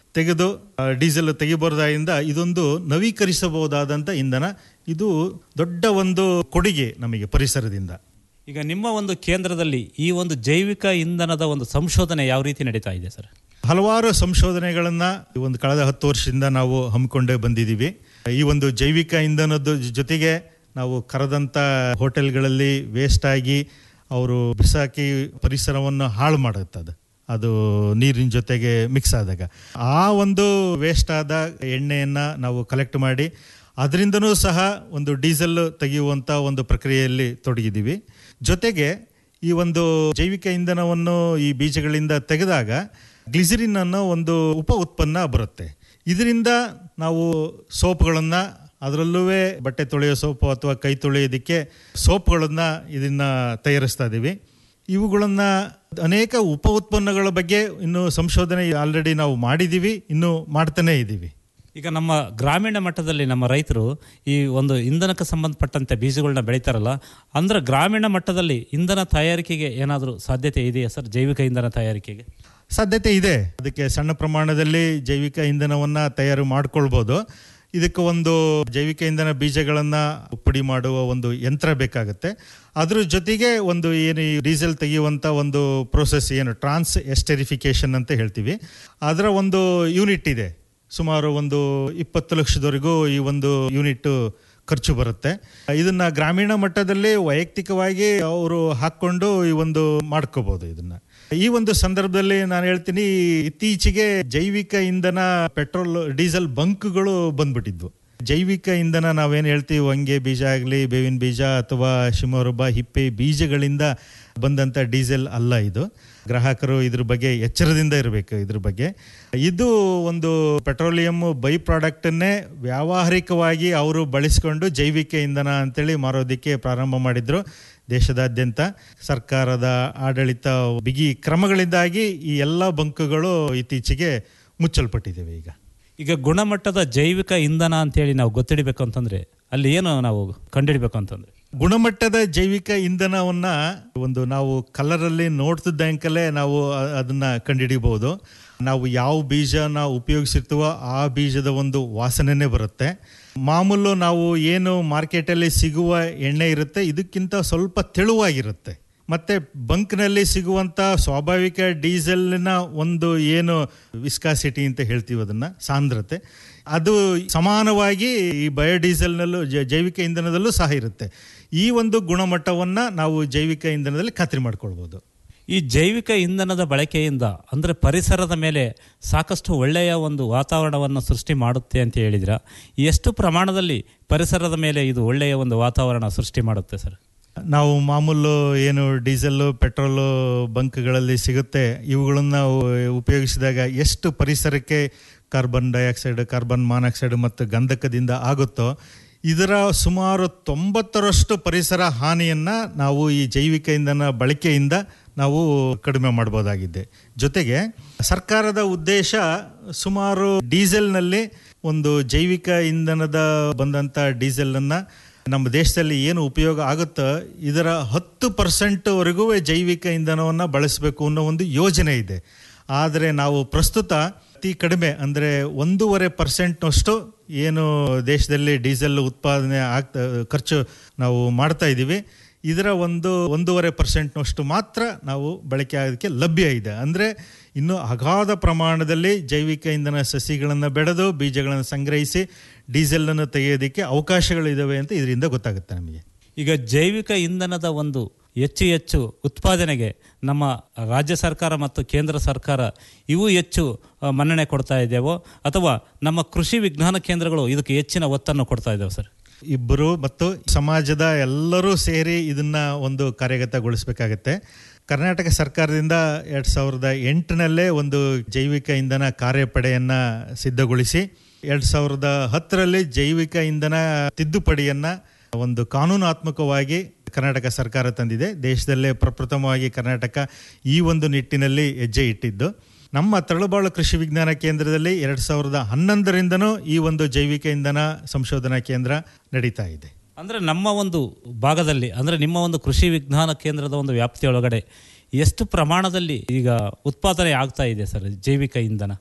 P: ತೆಗೆದು ಆ, ಡೀಸೆಲ್ ತೆಗಿಬಾರ್ದಾಗಿಂದ ಇದೊಂದು ನವೀಕರಿಸಬಹುದಾದಂಥ ಇಂಧನ ಇದು ದೊಡ್ಡ ಒಂದು ಕೊಡುಗೆ ನಮಗೆ ಪರಿಸರದಿಂದ
A: ಈಗ ನಿಮ್ಮ ಒಂದು ಕೇಂದ್ರದಲ್ಲಿ ಈ ಒಂದು ಜೈವಿಕ ಇಂಧನದ ಒಂದು ಸಂಶೋಧನೆ ಯಾವ ರೀತಿ ನಡೀತಾ ಇದೆ ಸರ್
P: ಹಲವಾರು ಸಂಶೋಧನೆಗಳನ್ನು ಈ ಒಂದು ಕಳೆದ ಹತ್ತು ವರ್ಷದಿಂದ ನಾವು ಹಮ್ಮಿಕೊಂಡೇ ಬಂದಿದ್ದೀವಿ ಈ ಒಂದು ಜೈವಿಕ ಇಂಧನದ ಜೊತೆಗೆ ನಾವು ಕರೆದಂಥ ಹೋಟೆಲ್ಗಳಲ್ಲಿ ವೇಸ್ಟ್ ಆಗಿ ಅವರು ಬಿಸಾಕಿ ಪರಿಸರವನ್ನು ಹಾಳು ಮಾಡುತ್ತದೆ ಅದು ನೀರಿನ ಜೊತೆಗೆ ಮಿಕ್ಸ್ ಆದಾಗ ಆ ಒಂದು ವೇಸ್ಟ್ ಆದ ಎಣ್ಣೆಯನ್ನು ನಾವು ಕಲೆಕ್ಟ್ ಮಾಡಿ ಅದರಿಂದನೂ ಸಹ ಒಂದು ಡೀಸೆಲ್ ತೆಗೆಯುವಂಥ ಒಂದು ಪ್ರಕ್ರಿಯೆಯಲ್ಲಿ ತೊಡಗಿದ್ದೀವಿ ಜೊತೆಗೆ ಈ ಒಂದು ಜೈವಿಕ ಇಂಧನವನ್ನು ಈ ಬೀಜಗಳಿಂದ ತೆಗೆದಾಗ ಗ್ಲಿಸರಿನ್ ಅನ್ನೋ ಒಂದು ಉಪ ಉತ್ಪನ್ನ ಬರುತ್ತೆ ಇದರಿಂದ ನಾವು ಸೋಪ್ಗಳನ್ನು ಅದರಲ್ಲೂ ಬಟ್ಟೆ ತೊಳೆಯೋ ಸೋಪು ಅಥವಾ ಕೈ ತೊಳೆಯೋದಕ್ಕೆ ಸೋಪ್ಗಳನ್ನು ಇದನ್ನು ತಯಾರಿಸ್ತಾ ಇದ್ದೀವಿ ಇವುಗಳನ್ನು ಅನೇಕ ಉಪ ಉತ್ಪನ್ನಗಳ ಬಗ್ಗೆ ಇನ್ನು ಸಂಶೋಧನೆ ಆಲ್ರೆಡಿ ನಾವು ಮಾಡಿದ್ದೀವಿ ಇನ್ನು ಮಾಡ್ತಾನೇ ಇದ್ದೀವಿ
A: ಈಗ ನಮ್ಮ ಗ್ರಾಮೀಣ ಮಟ್ಟದಲ್ಲಿ ನಮ್ಮ ರೈತರು ಈ ಒಂದು ಇಂಧನಕ್ಕೆ ಸಂಬಂಧಪಟ್ಟಂತೆ ಬೀಜಗಳನ್ನ ಬೆಳೀತಾರಲ್ಲ ಅಂದ್ರೆ ಗ್ರಾಮೀಣ ಮಟ್ಟದಲ್ಲಿ ಇಂಧನ ತಯಾರಿಕೆಗೆ ಏನಾದರೂ ಸಾಧ್ಯತೆ ಇದೆಯಾ ಸರ್ ಜೈವಿಕ ಇಂಧನ ತಯಾರಿಕೆಗೆ
P: ಸಾಧ್ಯತೆ ಇದೆ ಅದಕ್ಕೆ ಸಣ್ಣ ಪ್ರಮಾಣದಲ್ಲಿ ಜೈವಿಕ ಇಂಧನವನ್ನು ತಯಾರು ಮಾಡ್ಕೊಳ್ಬೋದು ಇದಕ್ಕೆ ಒಂದು ಜೈವಿಕ ಇಂಧನ ಬೀಜಗಳನ್ನು ಪುಡಿ ಮಾಡುವ ಒಂದು ಯಂತ್ರ ಬೇಕಾಗುತ್ತೆ ಅದ್ರ ಜೊತೆಗೆ ಒಂದು ಏನು ಈ ಡೀಸೆಲ್ ತೆಗೆಯುವಂಥ ಒಂದು ಪ್ರೋಸೆಸ್ ಏನು ಟ್ರಾನ್ಸ್ ಎಸ್ಟೆರಿಫಿಕೇಶನ್ ಅಂತ ಹೇಳ್ತೀವಿ ಅದರ ಒಂದು ಯೂನಿಟ್ ಇದೆ ಸುಮಾರು ಒಂದು ಇಪ್ಪತ್ತು ಲಕ್ಷದವರೆಗೂ ಈ ಒಂದು ಯೂನಿಟ್ ಖರ್ಚು ಬರುತ್ತೆ ಇದನ್ನ ಗ್ರಾಮೀಣ ಮಟ್ಟದಲ್ಲಿ ವೈಯಕ್ತಿಕವಾಗಿ ಅವರು ಹಾಕ್ಕೊಂಡು ಈ ಒಂದು ಮಾಡ್ಕೋಬಹುದು ಇದನ್ನ ಈ ಒಂದು ಸಂದರ್ಭದಲ್ಲಿ ನಾನು ಹೇಳ್ತೀನಿ ಇತ್ತೀಚೆಗೆ ಜೈವಿಕ ಇಂಧನ ಪೆಟ್ರೋಲ್ ಡೀಸೆಲ್ ಬಂಕ್ಗಳು ಬಂದ್ಬಿಟ್ಟಿದ್ವು ಜೈವಿಕ ಇಂಧನ ನಾವೇನು ಹೇಳ್ತೀವಿ ಹೊಂಗೆ ಬೀಜ ಆಗಲಿ ಬೇವಿನ ಬೀಜ ಅಥವಾ ಶಿಮೊರಬ ಹಿಪ್ಪೆ ಬೀಜಗಳಿಂದ ಬಂದಂಥ ಡೀಸೆಲ್ ಅಲ್ಲ ಇದು ಗ್ರಾಹಕರು ಇದ್ರ ಬಗ್ಗೆ ಎಚ್ಚರದಿಂದ ಇರಬೇಕು ಇದ್ರ ಬಗ್ಗೆ ಇದು ಒಂದು ಪೆಟ್ರೋಲಿಯಂ ಬೈ ಪ್ರಾಡಕ್ಟನ್ನೇ ವ್ಯಾವಹಾರಿಕವಾಗಿ ಅವರು ಬಳಸಿಕೊಂಡು ಜೈವಿಕ ಇಂಧನ ಅಂತೇಳಿ ಮಾರೋದಕ್ಕೆ ಪ್ರಾರಂಭ ಮಾಡಿದ್ರು ದೇಶದಾದ್ಯಂತ ಸರ್ಕಾರದ ಆಡಳಿತ ಬಿಗಿ ಕ್ರಮಗಳಿಂದಾಗಿ ಈ ಎಲ್ಲ ಬಂಕ್ಗಳು ಇತ್ತೀಚೆಗೆ ಮುಚ್ಚಲ್ಪಟ್ಟಿದ್ದೇವೆ ಈಗ
A: ಈಗ ಗುಣಮಟ್ಟದ ಜೈವಿಕ ಇಂಧನ ಅಂತೇಳಿ ನಾವು ಗೊತ್ತಿಡಬೇಕು ಅಂತಂದ್ರೆ ಅಲ್ಲಿ ಏನು ನಾವು ಕಂಡುಹಿಡಬೇಕು ಅಂತಂದ್ರೆ
P: ಗುಣಮಟ್ಟದ ಜೈವಿಕ ಇಂಧನವನ್ನ ಒಂದು ನಾವು ಕಲರಲ್ಲಿ ನೋಡ್ತಿದ್ದಂಕಲೇ ನಾವು ಅ- ಅದನ್ನ ಕಂಡುಹಿಡಿಬಹುದು ನಾವು ಯಾವ ಬೀಜನ ಉಪಯೋಗಿಸಿರ್ತೀವೋ ಆ ಬೀಜದ ಒಂದು ವಾಸನೆನೇ ಬರುತ್ತೆ ಮಾಮೂಲು ನಾವು ಏನು ಮಾರ್ಕೆಟಲ್ಲಿ ಸಿಗುವ ಎಣ್ಣೆ ಇರುತ್ತೆ ಇದಕ್ಕಿಂತ ಸ್ವಲ್ಪ ತೆಳುವಾಗಿರುತ್ತೆ ಮತ್ತೆ ಬಂಕ್ನಲ್ಲಿ ಸಿಗುವಂಥ ಸ್ವಾಭಾವಿಕ ಡೀಸೆಲ್ನ ಒಂದು ಏನು ವಿಸ್ಕಾಸಿಟಿ ಅಂತ ಹೇಳ್ತೀವಿ ಅದನ್ನ ಸಾಂದ್ರತೆ ಅದು ಸಮಾನವಾಗಿ ಈ ಬಯೋಡೀಸೆಲ್ನಲ್ಲೂ ಜ- ಜೈವಿಕ ಇಂಧನದಲ್ಲೂ ಸಹ ಇರುತ್ತೆ ಈ ಒಂದು ಗುಣಮಟ್ಟವನ್ನು ನಾವು ಜೈವಿಕ ಇಂಧನದಲ್ಲಿ ಖಾತ್ರಿ ಮಾಡ್ಕೊಳ್ಬೋದು
A: ಈ ಜೈವಿಕ ಇಂಧನದ ಬಳಕೆಯಿಂದ ಅಂದರೆ ಪರಿಸರದ ಮೇಲೆ ಸಾಕಷ್ಟು ಒಳ್ಳೆಯ ಒಂದು ವಾತಾವರಣವನ್ನು ಸೃಷ್ಟಿ ಮಾಡುತ್ತೆ ಅಂತ ಹೇಳಿದ್ರ ಎಷ್ಟು ಪ್ರಮಾಣದಲ್ಲಿ ಪರಿಸರದ ಮೇಲೆ ಇದು ಒಳ್ಳೆಯ ಒಂದು ವಾತಾವರಣ ಸೃಷ್ಟಿ ಮಾಡುತ್ತೆ ಸರ್
P: ನಾವು ಮಾಮೂಲು ಏನು ಡೀಸೆಲ್ಲು ಪೆಟ್ರೋಲು ಬಂಕ್ಗಳಲ್ಲಿ ಸಿಗುತ್ತೆ ಇವುಗಳನ್ನ ಉಪಯೋಗಿಸಿದಾಗ ಎಷ್ಟು ಪರಿಸರಕ್ಕೆ ಕಾರ್ಬನ್ ಡೈಆಕ್ಸೈಡ್ ಕಾರ್ಬನ್ ಮಾನಾಕ್ಸೈಡ್ ಮತ್ತು ಗಂಧಕದಿಂದ ಆಗುತ್ತೋ ಇದರ ಸುಮಾರು ತೊಂಬತ್ತರಷ್ಟು ಪರಿಸರ ಹಾನಿಯನ್ನು ನಾವು ಈ ಜೈವಿಕ ಇಂಧನ ಬಳಕೆಯಿಂದ ನಾವು ಕಡಿಮೆ ಮಾಡ್ಬೋದಾಗಿದೆ ಜೊತೆಗೆ ಸರ್ಕಾರದ ಉದ್ದೇಶ ಸುಮಾರು ಡೀಸೆಲ್ನಲ್ಲಿ ಒಂದು ಜೈವಿಕ ಇಂಧನದ ಬಂದಂಥ ಡೀಸೆಲನ್ನು ನಮ್ಮ ದೇಶದಲ್ಲಿ ಏನು ಉಪಯೋಗ ಆಗುತ್ತೋ ಇದರ ಹತ್ತು ಪರ್ಸೆಂಟ್ವರೆಗೂ ಜೈವಿಕ ಇಂಧನವನ್ನು ಬಳಸಬೇಕು ಅನ್ನೋ ಒಂದು ಯೋಜನೆ ಇದೆ ಆದರೆ ನಾವು ಪ್ರಸ್ತುತ ಅತಿ ಕಡಿಮೆ ಅಂದರೆ ಒಂದೂವರೆ ಪರ್ಸೆಂಟ್ನಷ್ಟು ಏನು ದೇಶದಲ್ಲಿ ಡೀಸೆಲ್ ಉತ್ಪಾದನೆ ಆಗ್ತಾ ಖರ್ಚು ನಾವು ಮಾಡ್ತಾ ಇದ್ದೀವಿ ಇದರ ಒಂದು ಒಂದೂವರೆ ಪರ್ಸೆಂಟ್ನಷ್ಟು ಮಾತ್ರ ನಾವು ಬಳಕೆ ಆಗೋದಕ್ಕೆ ಲಭ್ಯ ಇದೆ ಅಂದರೆ ಇನ್ನು ಅಗಾಧ ಪ್ರಮಾಣದಲ್ಲಿ ಜೈವಿಕ ಇಂಧನ ಸಸಿಗಳನ್ನು ಬೆಳೆದು ಬೀಜಗಳನ್ನು ಸಂಗ್ರಹಿಸಿ ಡೀಸೆಲನ್ನು ತೆಗೆಯೋದಕ್ಕೆ ಅವಕಾಶಗಳಿದ್ದಾವೆ ಅಂತ ಇದರಿಂದ ಗೊತ್ತಾಗುತ್ತೆ ನಮಗೆ
A: ಈಗ ಜೈವಿಕ ಇಂಧನದ ಒಂದು ಹೆಚ್ಚು ಹೆಚ್ಚು ಉತ್ಪಾದನೆಗೆ ನಮ್ಮ ರಾಜ್ಯ ಸರ್ಕಾರ ಮತ್ತು ಕೇಂದ್ರ ಸರ್ಕಾರ ಇವು ಹೆಚ್ಚು ಆ, ಮನ್ನಣೆ ಕೊಡ್ತಾ ಇದ್ದೇವೋ ಅಥವಾ ನಮ್ಮ ಕೃಷಿ ವಿಜ್ಞಾನ ಕೇಂದ್ರಗಳು ಇದಕ್ಕೆ ಹೆಚ್ಚಿನ ಒತ್ತನ್ನು ಕೊಡ್ತಾ ಇದ್ದಾವೆ ಸರ್
P: ಇಬ್ಬರು ಮತ್ತು ಸಮಾಜದ ಎಲ್ಲರೂ ಸೇರಿ ಇದನ್ನ ಒಂದು ಕಾರ್ಯಗತಗೊಳಿಸಬೇಕಾಗತ್ತೆ ಕರ್ನಾಟಕ ಸರ್ಕಾರದಿಂದ ಎರಡು ಸಾವಿರದ ಎಂಟನಲ್ಲೇ ಒಂದು ಜೈವಿಕ ಇಂಧನ ಕಾರ್ಯಪಡೆಯನ್ನ ಸಿದ್ಧಗೊಳಿಸಿ ಎರಡು ಸಾವಿರದ ಹತ್ತರಲ್ಲಿ ಜೈವಿಕ ಇಂಧನ ತಿದ್ದುಪಡಿಯನ್ನ ಒಂದು ಕಾನೂನಾತ್ಮಕವಾಗಿ ಕರ್ನಾಟಕ ಸರ್ಕಾರ ತಂದಿದೆ ದೇಶದಲ್ಲೇ ಪ್ರಪ್ರಥಮವಾಗಿ ಕರ್ನಾಟಕ ಈ ಒಂದು ನಿಟ್ಟಿನಲ್ಲಿ ಹೆಜ್ಜೆ ಇಟ್ಟಿದ್ದು ನಮ್ಮ ತರಳುಬಾಳು ಕೃಷಿ ವಿಜ್ಞಾನ ಕೇಂದ್ರದಲ್ಲಿ ಎರಡು ಸಾವಿರದ ಹನ್ನೊಂದರಿಂದನೂ ಈ ಒಂದು ಜೈವಿಕ ಇಂಧನ ಸಂಶೋಧನಾ ಕೇಂದ್ರ ನಡೀತಾ ಇದೆ
A: ಅಂದರೆ ನಮ್ಮ ಒಂದು ಭಾಗದಲ್ಲಿ ಅಂದರೆ ನಿಮ್ಮ ಒಂದು ಕೃಷಿ ವಿಜ್ಞಾನ ಕೇಂದ್ರದ ಒಂದು ವ್ಯಾಪ್ತಿಯೊಳಗಡೆ ಎಷ್ಟು ಪ್ರಮಾಣದಲ್ಲಿ ಈಗ ಉತ್ಪಾದನೆ ಆಗ್ತಾ ಇದೆ ಸರ್ ಜೈವಿಕ ಇಂಧನ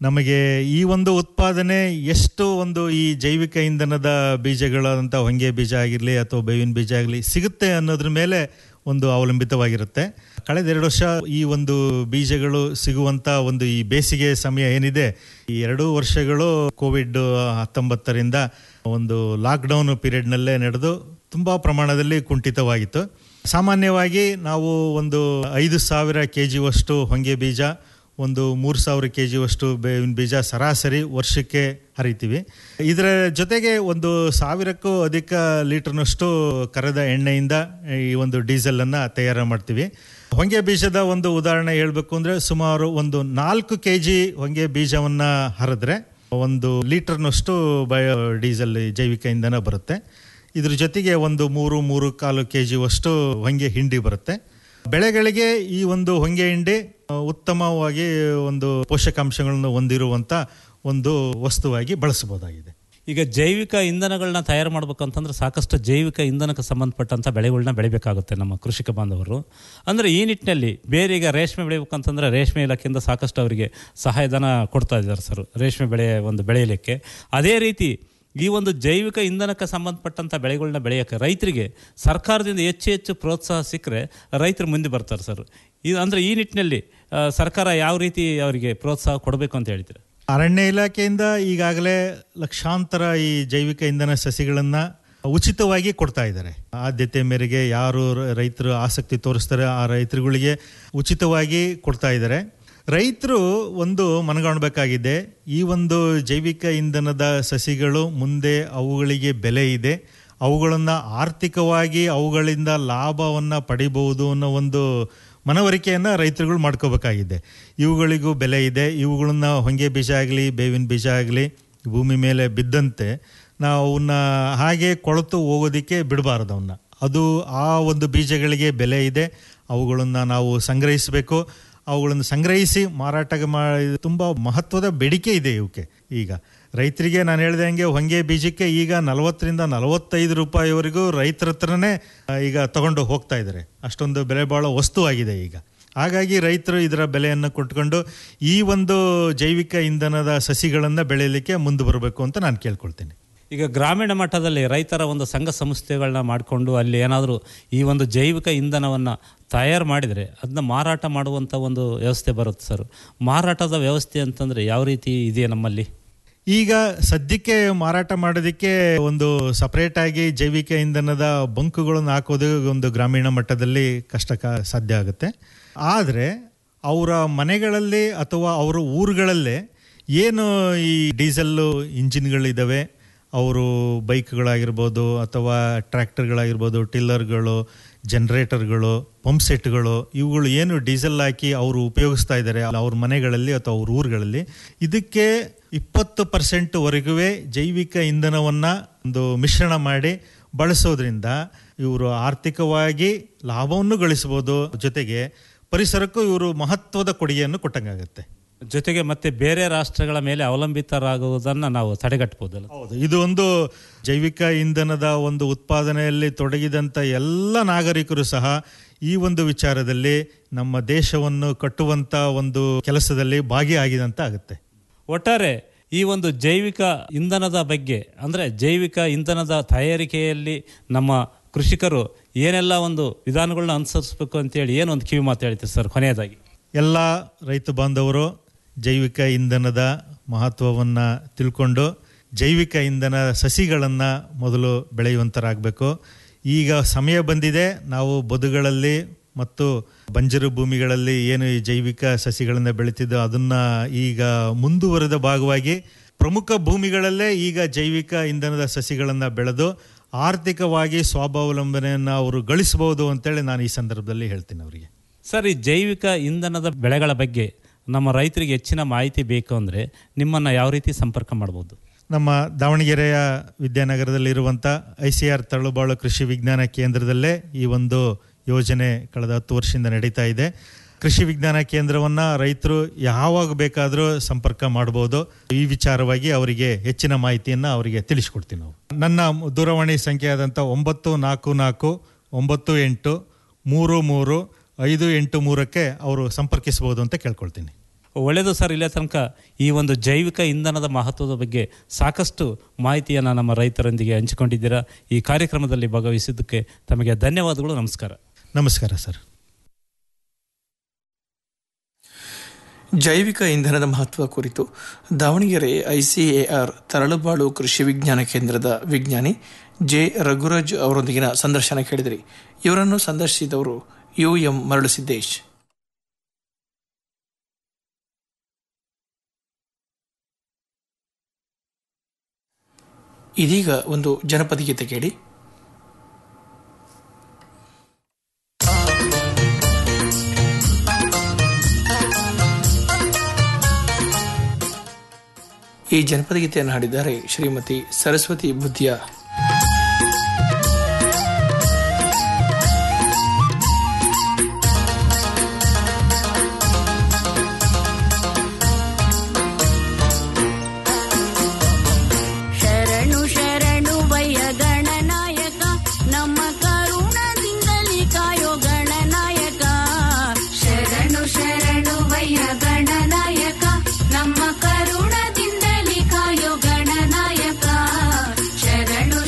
P: ನಮಗೆ ಈ ಒಂದು ಉತ್ಪಾದನೆ ಎಷ್ಟು ಒಂದು ಈ ಜೈವಿಕ ಇಂಧನದ ಬೀಜಗಳಂತ ಹೊಂಗೆ ಬೀಜ ಆಗಿರಲಿ ಅಥವಾ ಬೇವಿನ ಬೀಜ ಆಗಲಿ ಸಿಗುತ್ತೆ ಅನ್ನೋದ್ರ ಮೇಲೆ ಒಂದು ಅವಲಂಬಿತವಾಗಿರುತ್ತೆ ಕಳೆದ ಎರಡು ವರ್ಷ ಈ ಒಂದು ಬೀಜಗಳು ಸಿಗುವಂತ ಒಂದು ಈ ಬೇಸಿಗೆ ಸಮಯ ಏನಿದೆ ಈ ಎರಡು ವರ್ಷಗಳು ಕೋವಿಡ್ ಹತ್ತೊಂಬತ್ತರಿಂದ ಒಂದು ಲಾಕ್ಡೌನ್ ಪೀರಿಯಡ್ನಲ್ಲೇ ನಡೆದು ತುಂಬ ಪ್ರಮಾಣದಲ್ಲಿ ಕುಂಠಿತವಾಗಿತ್ತು ಸಾಮಾನ್ಯವಾಗಿ ನಾವು ಒಂದು ಐದು ಸಾವಿರ ಕೆ ಜಿಯಷ್ಟು ಹೊಂಗೆ ಬೀಜ ಒಂದು ಮೂರು ಸಾವಿರ ಕೆ ಜಿಯಷ್ಟು ಬೇವಿನ ಬೀಜ ಸರಾಸರಿ ವರ್ಷಕ್ಕೆ ಹರಿತೀವಿ ಇದರ ಜೊತೆಗೆ ಒಂದು ಸಾವಿರಕ್ಕೂ ಅಧಿಕ ಲೀಟರ್ನಷ್ಟು ಕರೆದ ಎಣ್ಣೆಯಿಂದ ಈ ಒಂದು ಡೀಸೆಲನ್ನು ತಯಾರು ಮಾಡ್ತೀವಿ ಹೊಂಗೆ ಬೀಜದ ಒಂದು ಉದಾಹರಣೆ ಹೇಳಬೇಕು ಅಂದರೆ ಸುಮಾರು ಒಂದು ನಾಲ್ಕು ಕೆ ಜಿ ಹೊಂಗೆ ಬೀಜವನ್ನು ಹರಿದ್ರೆ ಒಂದು ಲೀಟರ್ನಷ್ಟು ಬಯೋ ಡೀಸೆಲ್ ಜೈವಿಕ ಇಂಧನ ಬರುತ್ತೆ ಇದ್ರ ಜೊತೆಗೆ ಒಂದು ಮೂರು ಮೂರು ಕಾಲು ಕೆ ಜಿಯಷ್ಟು ಹೊಂಗೆ ಹಿಂಡಿ ಬರುತ್ತೆ ಬೆಳೆಗಳಿಗೆ ಈ ಒಂದು ಹೊಂಗೆ ಹಿಂಡಿ ಆ, ಉತ್ತಮವಾಗಿ ಒಂದು ಪೋಷಕಾಂಶಗಳನ್ನು ಹೊಂದಿರುವಂಥ ಒಂದು ವಸ್ತುವಾಗಿ ಬಳಸಬಹುದಾಗಿದೆ
A: ಈಗ ಜೈವಿಕ ಇಂಧನಗಳನ್ನ ತಯಾರು ಮಾಡ್ಬೇಕಂತಂದ್ರೆ ಸಾಕಷ್ಟು ಜೈವಿಕ ಇಂಧನಕ್ಕೆ ಸಂಬಂಧಪಟ್ಟಂಥ ಬೆಳೆಗಳನ್ನ ಬೆಳಿಬೇಕಾಗುತ್ತೆ ನಮ್ಮ ಕೃಷಿಕ ಬಾಂಧವರು ಅಂದರೆ ಈ ನಿಟ್ಟಿನಲ್ಲಿ ಬೇರೆ ಈಗ ರೇಷ್ಮೆ ಬೆಳಿಬೇಕಂತಂದ್ರೆ ರೇಷ್ಮೆ ಇಲಾಖೆಯಿಂದ ಸಾಕಷ್ಟು ಅವರಿಗೆ ಸಹಾಯಧನ ಕೊಡ್ತಾ ಇದ್ದಾರೆ ಸರ್ ರೇಷ್ಮೆ ಬೆಳೆ ಒಂದು ಬೆಳೆಯಲಿಕ್ಕೆ ಅದೇ ರೀತಿ ಈ ಒಂದು ಜೈವಿಕ ಇಂಧನಕ್ಕೆ ಸಂಬಂಧಪಟ್ಟಂಥ ಬೆಳೆಗಳನ್ನ ಬೆಳೆಯೋಕ್ಕೆ ರೈತರಿಗೆ ಸರ್ಕಾರದಿಂದ ಹೆಚ್ಚು ಹೆಚ್ಚು ಪ್ರೋತ್ಸಾಹ ಸಿಕ್ಕರೆ ರೈತರು ಮುಂದೆ ಬರ್ತಾರೆ ಸರ್ ಇದು ಅಂದರೆ ಈ ನಿಟ್ಟಿನಲ್ಲಿ ಆ, ಸರ್ಕಾರ ಯಾವ ರೀತಿ ಅವರಿಗೆ ಪ್ರೋತ್ಸಾಹ ಕೊಡಬೇಕು ಅಂತ ಹೇಳ್ತೀರಾ
P: ಅರಣ್ಯ ಇಲಾಖೆಯಿಂದ ಈಗಾಗಲೇ ಲಕ್ಷಾಂತರ ಈ ಜೈವಿಕ ಇಂಧನ ಸಸಿಗಳನ್ನು ಉಚಿತವಾಗಿ ಕೊಡ್ತಾ ಇದ್ದಾರೆ ಆದ್ಯತೆ ಮೇರೆಗೆ ಯಾರು ರ- ರೈತರು ಆಸಕ್ತಿ ತೋರಿಸ್ತಾರೆ ಆ ರೈತರುಗಳಿಗೆ ಉಚಿತವಾಗಿ ಕೊಡ್ತಾ ಇದ್ದಾರೆ ರೈತರು ಒಂದು ಮನಗಾಣಬೇಕಾಗಿದೆ ಈ ಒಂದು ಜೈವಿಕ ಇಂಧನದ ಸಸಿಗಳು ಮುಂದೆ ಅವುಗಳಿಗೆ ಬೆಲೆ ಇದೆ ಅವುಗಳನ್ನು ಆರ್ಥಿಕವಾಗಿ ಅವುಗಳಿಂದ ಲಾಭವನ್ನು ಪಡಿಬಹುದು ಅನ್ನೋ ಒಂದು ಮನವರಿಕೆಯನ್ನು ರೈತರುಗಳು ಮಾಡ್ಕೋಬೇಕಾಗಿದೆ ಇವುಗಳಿಗೂ ಬೆಲೆ ಇದೆ ಇವುಗಳನ್ನ ಹೊಂಗೆ ಬೀಜ ಆಗಲಿ ಬೇವಿನ ಬೀಜ ಆಗಲಿ ಭೂಮಿ ಮೇಲೆ ಬಿದ್ದಂತೆ ನಾವು ಅವನ್ನ ಹಾಗೆ ಕೊಳೆತು ಹೋಗೋದಕ್ಕೆ ಬಿಡಬಾರ್ದು ಅವನ್ನ ಅದು ಆ ಒಂದು ಬೀಜಗಳಿಗೆ ಬೆಲೆ ಇದೆ ಅವುಗಳನ್ನು ನಾವು ಸಂಗ್ರಹಿಸಬೇಕು ಅವುಗಳನ್ನು ಸಂಗ್ರಹಿಸಿ ಮಾರಾಟ ಮಾಡಿ ತುಂಬ ಮಹತ್ವದ ಬೇಡಿಕೆ ಇದೆ ಇವಕ್ಕೆ ಈಗ ರೈತರಿಗೆ ನಾನು ಹೇಳ್ದಂಗೆ ಹೊಂಗೆ ಬೀಜಕ್ಕೆ ಈಗ ನಲವತ್ತರಿಂದ ನಲವತ್ತೈದು ರೂಪಾಯಿವರೆಗೂ ರೈತರ ಹತ್ರನೇ ಆ, ಈಗ ತಗೊಂಡು ಹೋಗ್ತಾ ಇದ್ದಾರೆ ಅಷ್ಟೊಂದು ಬೆಲೆ ಬಾಳೋ ವಸ್ತು ಆಗಿದೆ ಈಗ ಹಾಗಾಗಿ ರೈತರು ಇದರ ಬೆಲೆಯನ್ನು ಕೊಟ್ಕೊಂಡು ಈ ಒಂದು ಜೈವಿಕ ಇಂಧನದ ಸಸಿಗಳನ್ನು ಬೆಳೆಯಲಿಕ್ಕೆ ಮುಂದೆ ಬರಬೇಕು ಅಂತ ನಾನು ಕೇಳ್ಕೊಳ್ತೀನಿ
A: ಈಗ ಗ್ರಾಮೀಣ ಮಟ್ಟದಲ್ಲಿ ರೈತರ ಒಂದು ಸಂಘ ಸಂಸ್ಥೆಗಳನ್ನ ಮಾಡಿಕೊಂಡು ಅಲ್ಲಿ ಏನಾದರೂ ಈ ಒಂದು ಜೈವಿಕ ಇಂಧನವನ್ನು ತಯಾರು ಮಾಡಿದರೆ ಅದನ್ನ ಮಾರಾಟ ಮಾಡುವಂಥ ಒಂದು ವ್ಯವಸ್ಥೆ ಬರುತ್ತೆ ಸರ್ ಮಾರಾಟದ ವ್ಯವಸ್ಥೆ ಅಂತಂದರೆ ಯಾವ ರೀತಿ ಇದೆ ನಮ್ಮಲ್ಲಿ
P: ಈಗ ಸದ್ಯಕ್ಕೆ ಮಾರಾಟ ಮಾಡೋದಕ್ಕೆ ಒಂದು ಸಪರೇಟ್ ಆಗಿ ಜೈವಿಕ ಇಂಧನದ ಬಂಕುಗಳನ್ನು ಹಾಕೋದು ಒಂದು ಗ್ರಾಮೀಣ ಮಟ್ಟದಲ್ಲಿ ಕಷ್ಟಕ ಸಾಧ್ಯ ಆಗುತ್ತೆ ಆದರೆ ಅವರ ಮನೆಗಳಲ್ಲಿ ಅಥವಾ ಅವರ ಊರುಗಳಲ್ಲೇ ಏನು ಈ ಡೀಸೆಲ್ಲು ಇಂಜಿನ್ಗಳಿದ್ದಾವೆ ಅವರು ಬೈಕ್ಗಳಾಗಿರ್ಬೋದು ಅಥವಾ ಟ್ರ್ಯಾಕ್ಟರ್ಗಳಾಗಿರ್ಬೋದು ಟಿಲ್ಲರ್ಗಳು ಜನ್ರೇಟರ್ಗಳು ಪಂಪ್ ಸೆಟ್ಗಳು ಇವುಗಳು ಏನು ಡೀಸೆಲ್ ಹಾಕಿ ಅವರು ಉಪಯೋಗಿಸ್ತಾ ಇದ್ದಾರೆ ಅವ್ರ ಮನೆಗಳಲ್ಲಿ ಅಥವಾ ಅವ್ರ ಊರುಗಳಲ್ಲಿ ಇದಕ್ಕೆ ಇಪ್ಪತ್ತು ಪರ್ಸೆಂಟ್ವರೆಗೂ ಜೈವಿಕ ಇಂಧನವನ್ನು ಒಂದು ಮಿಶ್ರಣ ಮಾಡಿ ಬಳಸೋದ್ರಿಂದ ಇವರು ಆರ್ಥಿಕವಾಗಿ ಲಾಭವನ್ನು ಗಳಿಸ್ಬೋದು ಜೊತೆಗೆ ಪರಿಸರಕ್ಕೂ ಇವರು ಮಹತ್ವದ ಕೊಡುಗೆಯನ್ನು ಕೊಟ್ಟಂಗಾಗುತ್ತೆ
A: ಜೊತೆಗೆ ಮತ್ತೆ ಬೇರೆ ರಾಷ್ಟ್ರಗಳ ಮೇಲೆ ಅವಲಂಬಿತರಾಗುವುದನ್ನು ನಾವು ತಡೆಗಟ್ಟಬಹುದಲ್ಲ
P: ಹೌದು ಇದು ಒಂದು ಜೈವಿಕ ಇಂಧನದ ಒಂದು ಉತ್ಪಾದನೆಯಲ್ಲಿ ತೊಡಗಿದಂಥ ಎಲ್ಲ ನಾಗರಿಕರು ಸಹ ಈ ಒಂದು ವಿಚಾರದಲ್ಲಿ ನಮ್ಮ ದೇಶವನ್ನು ಕಟ್ಟುವಂತ ಒಂದು ಕೆಲಸದಲ್ಲಿ ಭಾಗಿಯಾಗಿದಂತ ಆಗುತ್ತೆ
A: ಒಟ್ಟಾರೆ ಈ ಒಂದು ಜೈವಿಕ ಇಂಧನದ ಬಗ್ಗೆ ಅಂದರೆ ಜೈವಿಕ ಇಂಧನದ ತಯಾರಿಕೆಯಲ್ಲಿ ನಮ್ಮ ಕೃಷಿಕರು ಏನೆಲ್ಲ ಒಂದು ವಿಧಾನಗಳನ್ನ ಅನುಸರಿಸಬೇಕು ಅಂತೇಳಿ ಏನೊಂದು ಕಿವಿ ಮಾತು ಹೇಳ್ತೀವಿ ಸರ್ ಕೊನೆಯದಾಗಿ
P: ಎಲ್ಲ ರೈತ ಬಾಂಧವರು ಜೈವಿಕ ಇಂಧನದ ಮಹತ್ವವನ್ನು ತಿಳ್ಕೊಂಡು ಜೈವಿಕ ಇಂಧನ ಸಸಿಗಳನ್ನು ಮೊದಲು ಬೆಳೆಯುವಂತರಾಗಬೇಕು ಈಗ ಸಮಯ ಬಂದಿದೆ ನಾವು ಬದುಗಳಲ್ಲಿ ಮತ್ತು ಬಂಜರು ಭೂಮಿಗಳಲ್ಲಿ ಏನು ಈ ಜೈವಿಕ ಸಸಿಗಳನ್ನು ಬೆಳೀತಿದ್ದೋ ಅದನ್ನು ಈಗ ಮುಂದುವರೆದ ಭಾಗವಾಗಿ ಪ್ರಮುಖ ಭೂಮಿಗಳಲ್ಲೇ ಈಗ ಜೈವಿಕ ಇಂಧನದ ಸಸಿಗಳನ್ನು ಬೆಳೆದು ಆರ್ಥಿಕವಾಗಿ ಸ್ವಾವಲಂಬನೆಯನ್ನು ಅವರು ಗಳಿಸಬಹುದು ಅಂತೇಳಿ ನಾನು ಈ ಸಂದರ್ಭದಲ್ಲಿ ಹೇಳ್ತೀನಿ ಅವರಿಗೆ
A: ಸರ್ ಈ ಜೈವಿಕ ಇಂಧನದ ಬೆಳೆಗಳ ಬಗ್ಗೆ ನಮ್ಮ ರೈತರಿಗೆ ಹೆಚ್ಚಿನ ಮಾಹಿತಿ ಬೇಕು ಅಂದರೆ ನಿಮ್ಮನ್ನು ಯಾವ ರೀತಿ ಸಂಪರ್ಕ ಮಾಡ್ಬೋದು
P: ನಮ್ಮ ದಾವಣಗೆರೆಯ ವಿದ್ಯಾನಗರದಲ್ಲಿರುವಂಥ ಐ ಸಿ ಆರ್ ತಳುಬಾಳು ಕೃಷಿ ವಿಜ್ಞಾನ ಕೇಂದ್ರದಲ್ಲೇ ಈ ಒಂದು ಯೋಜನೆ ಕಳೆದ ಹತ್ತು ವರ್ಷದಿಂದ ನಡೀತಾ ಇದೆ ಕೃಷಿ ವಿಜ್ಞಾನ ಕೇಂದ್ರವನ್ನು ರೈತರು ಯಾವಾಗ ಬೇಕಾದರೂ ಸಂಪರ್ಕ ಮಾಡ್ಬೋದು ಈ ವಿಚಾರವಾಗಿ ಅವರಿಗೆ ಹೆಚ್ಚಿನ ಮಾಹಿತಿಯನ್ನು ಅವರಿಗೆ ತಿಳಿಸ್ಕೊಡ್ತೀವಿ ನಾವು ನನ್ನ ದೂರವಾಣಿ ಸಂಖ್ಯೆ ಆದಂಥ ಒಂಬತ್ತು ನಾಲ್ಕು ನಾಲ್ಕು ಒಂಬತ್ತು ಎಂಟು ಮೂರು ಮೂರು ಐದು ಎಂಟು ಮೂರಕ್ಕೆ ಅವರು ಸಂಪರ್ಕಿಸ್ಬೋದು ಅಂತ ಕೇಳ್ಕೊಳ್ತೀನಿ
A: ಒಳ್ಳೆಯದು ಸರ್ ಇಲ್ಲೇ ತನಕ ಈ ಒಂದು ಜೈವಿಕ ಇಂಧನದ ಮಹತ್ವದ ಬಗ್ಗೆ ಸಾಕಷ್ಟು ಮಾಹಿತಿಯನ್ನು ನಮ್ಮ ರೈತರೊಂದಿಗೆ ಹಂಚಿಕೊಂಡಿದ್ದೀರಾ ಈ ಕಾರ್ಯಕ್ರಮದಲ್ಲಿ ಭಾಗವಹಿಸಿದ್ದಕ್ಕೆ ತಮಗೆ ಧನ್ಯವಾದಗಳು ನಮಸ್ಕಾರ
P: ನಮಸ್ಕಾರ ಸರ್
J: ಜೈವಿಕ ಇಂಧನದ ಮಹತ್ವ ಕುರಿತು ದಾವಣಗೆರೆ ಐಸಿಎಆರ್ ತರಳುಬಾಳು ಕೃಷಿ ವಿಜ್ಞಾನ ಕೇಂದ್ರದ ವಿಜ್ಞಾನಿ ಜೆ ರಘುರಾಜ್ ಅವರೊಂದಿಗಿನ ಸಂದರ್ಶನ ಕೇಳಿದಿರಿ ಇವರನ್ನು ಸಂದರ್ಶಿಸಿದವರು ಯು ಎಂ ಮರಳುಸಿದ್ದೇಶ್ ಇದೀಗ ಒಂದು ಜನಪದ ಗೀತೆ ಕೇಳಿ ಈ ಜನಪದ ಗೀತೆಯನ್ನು ಹಾಡಿದ್ದಾರೆ ಶ್ರೀಮತಿ ಸರಸ್ವತಿ ಬುದ್ಧಿಯ
Q: ಶರಣು ಶರಣು ವಯ್ಯ ಗಣನಾಯಕ ನಮ್ಮ ಕರುಣದಿಂದಲೇ ಕಾಯೋ ಗಣನಾಯಕ ಶರಣು ಶರಣು ವಯ್ಯ ಗಣನಾಯಕ ನಮ್ಮ ಕರುಣದಿಂದಲೇ ಕಾಯೋ ಗಣನಾಯಕ ಶರಣು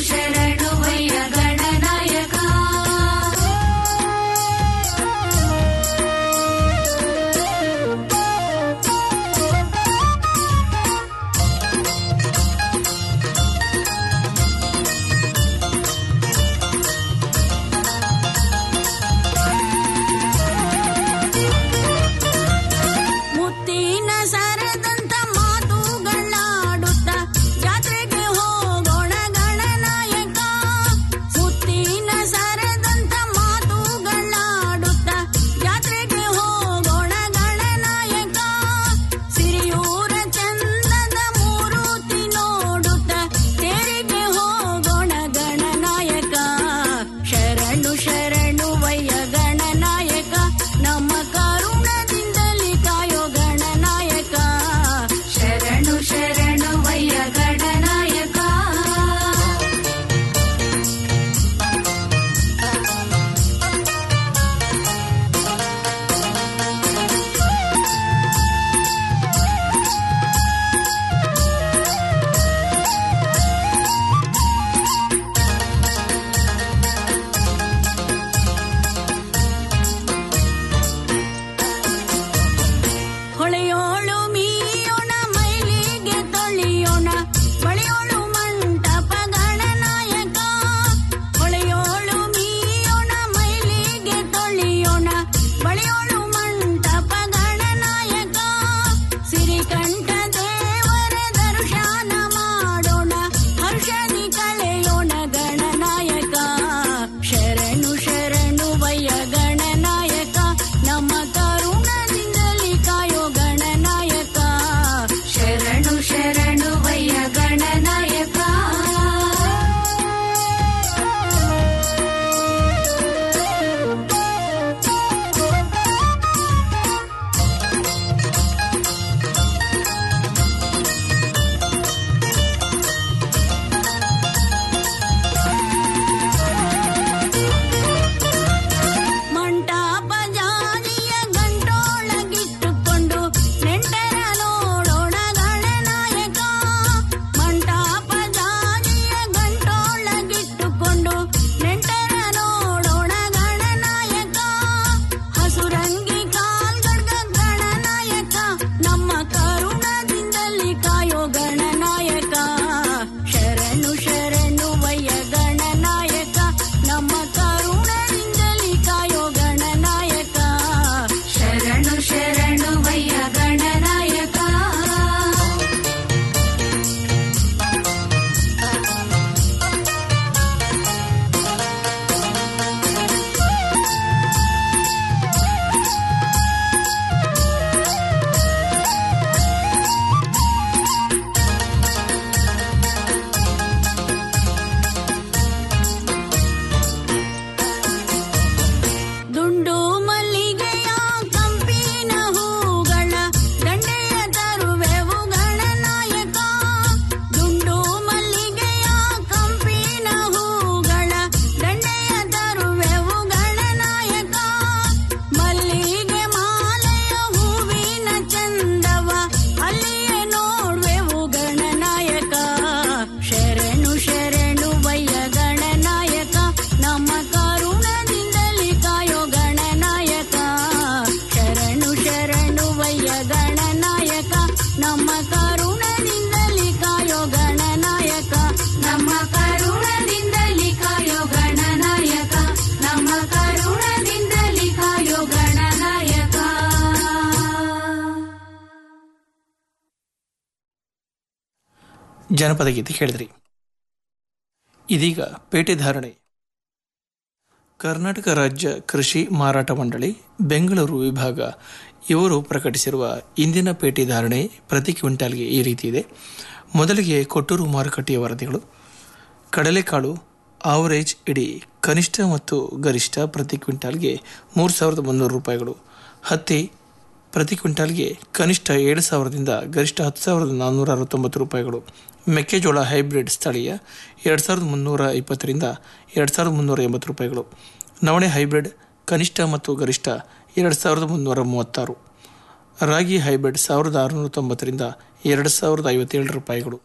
J: ಜನಪದ ಗೀತೆ ಕೇಳಿದ್ರಿ ಇದೀಗ ಪೇಟೆ ಧಾರಣೆ ಕರ್ನಾಟಕ ರಾಜ್ಯ ಕೃಷಿ ಮಾರಾಟ ಮಂಡಳಿ ಬೆಂಗಳೂರು ವಿಭಾಗ ಇವರು ಪ್ರಕಟಿಸಿರುವ ಇಂದಿನ ಪೇಟೆ ಧಾರಣೆ ಪ್ರತಿ ಕ್ವಿಂಟಾಲ್ಗೆ ಈ ರೀತಿ ಇದೆ ಮೊದಲಿಗೆ ಕೊಟ್ಟೂರು ಮಾರುಕಟ್ಟೆಯ ವರದಿಗಳು ಕಡಲೆಕಾಳು ಆವರೇಜ್ ಇಡೀ ಕನಿಷ್ಠ ಮತ್ತು ಗರಿಷ್ಠ ಪ್ರತಿ ಕ್ವಿಂಟಾಲ್ಗೆ ಮೂರು ಸಾವಿರದ ಮುನ್ನೂರು ರೂಪಾಯಿಗಳು ಹತ್ತಿ ಪ್ರತಿ ಕ್ವಿಂಟಾಲ್ಗೆ ಕನಿಷ್ಠ ಏಳು ಸಾವಿರದಿಂದ ಗರಿಷ್ಠ ಹತ್ತು ಸಾವಿರದ ನಾನ್ನೂರ ಅರವತ್ತೊಂಬತ್ತು ರೂಪಾಯಿಗಳು ಮೆಕ್ಕೆಜೋಳ ಹೈಬ್ರಿಡ್ ಸ್ಥಳೀಯ ಎರಡು ಸಾವಿರದ ಮುನ್ನೂರ ಇಪ್ಪತ್ತರಿಂದ ಎರಡು ಸಾವಿರದ ಮುನ್ನೂರ ಎಂಬತ್ತು ರೂಪಾಯಿಗಳು ನವಣೆ ಹೈಬ್ರಿಡ್ ಕನಿಷ್ಠ ಮತ್ತು ಗರಿಷ್ಠ ಎರಡು ಸಾವಿರದ ಮುನ್ನೂರ ಮೂವತ್ತಾರು ರಾಗಿ ಹೈಬ್ರಿಡ್ ಸಾವಿರದ ಆರುನೂರ ತೊಂಬತ್ತರಿಂದ ಎರಡು ಸಾವಿರದ ಐವತ್ತೇಳು ರೂಪಾಯಿಗಳು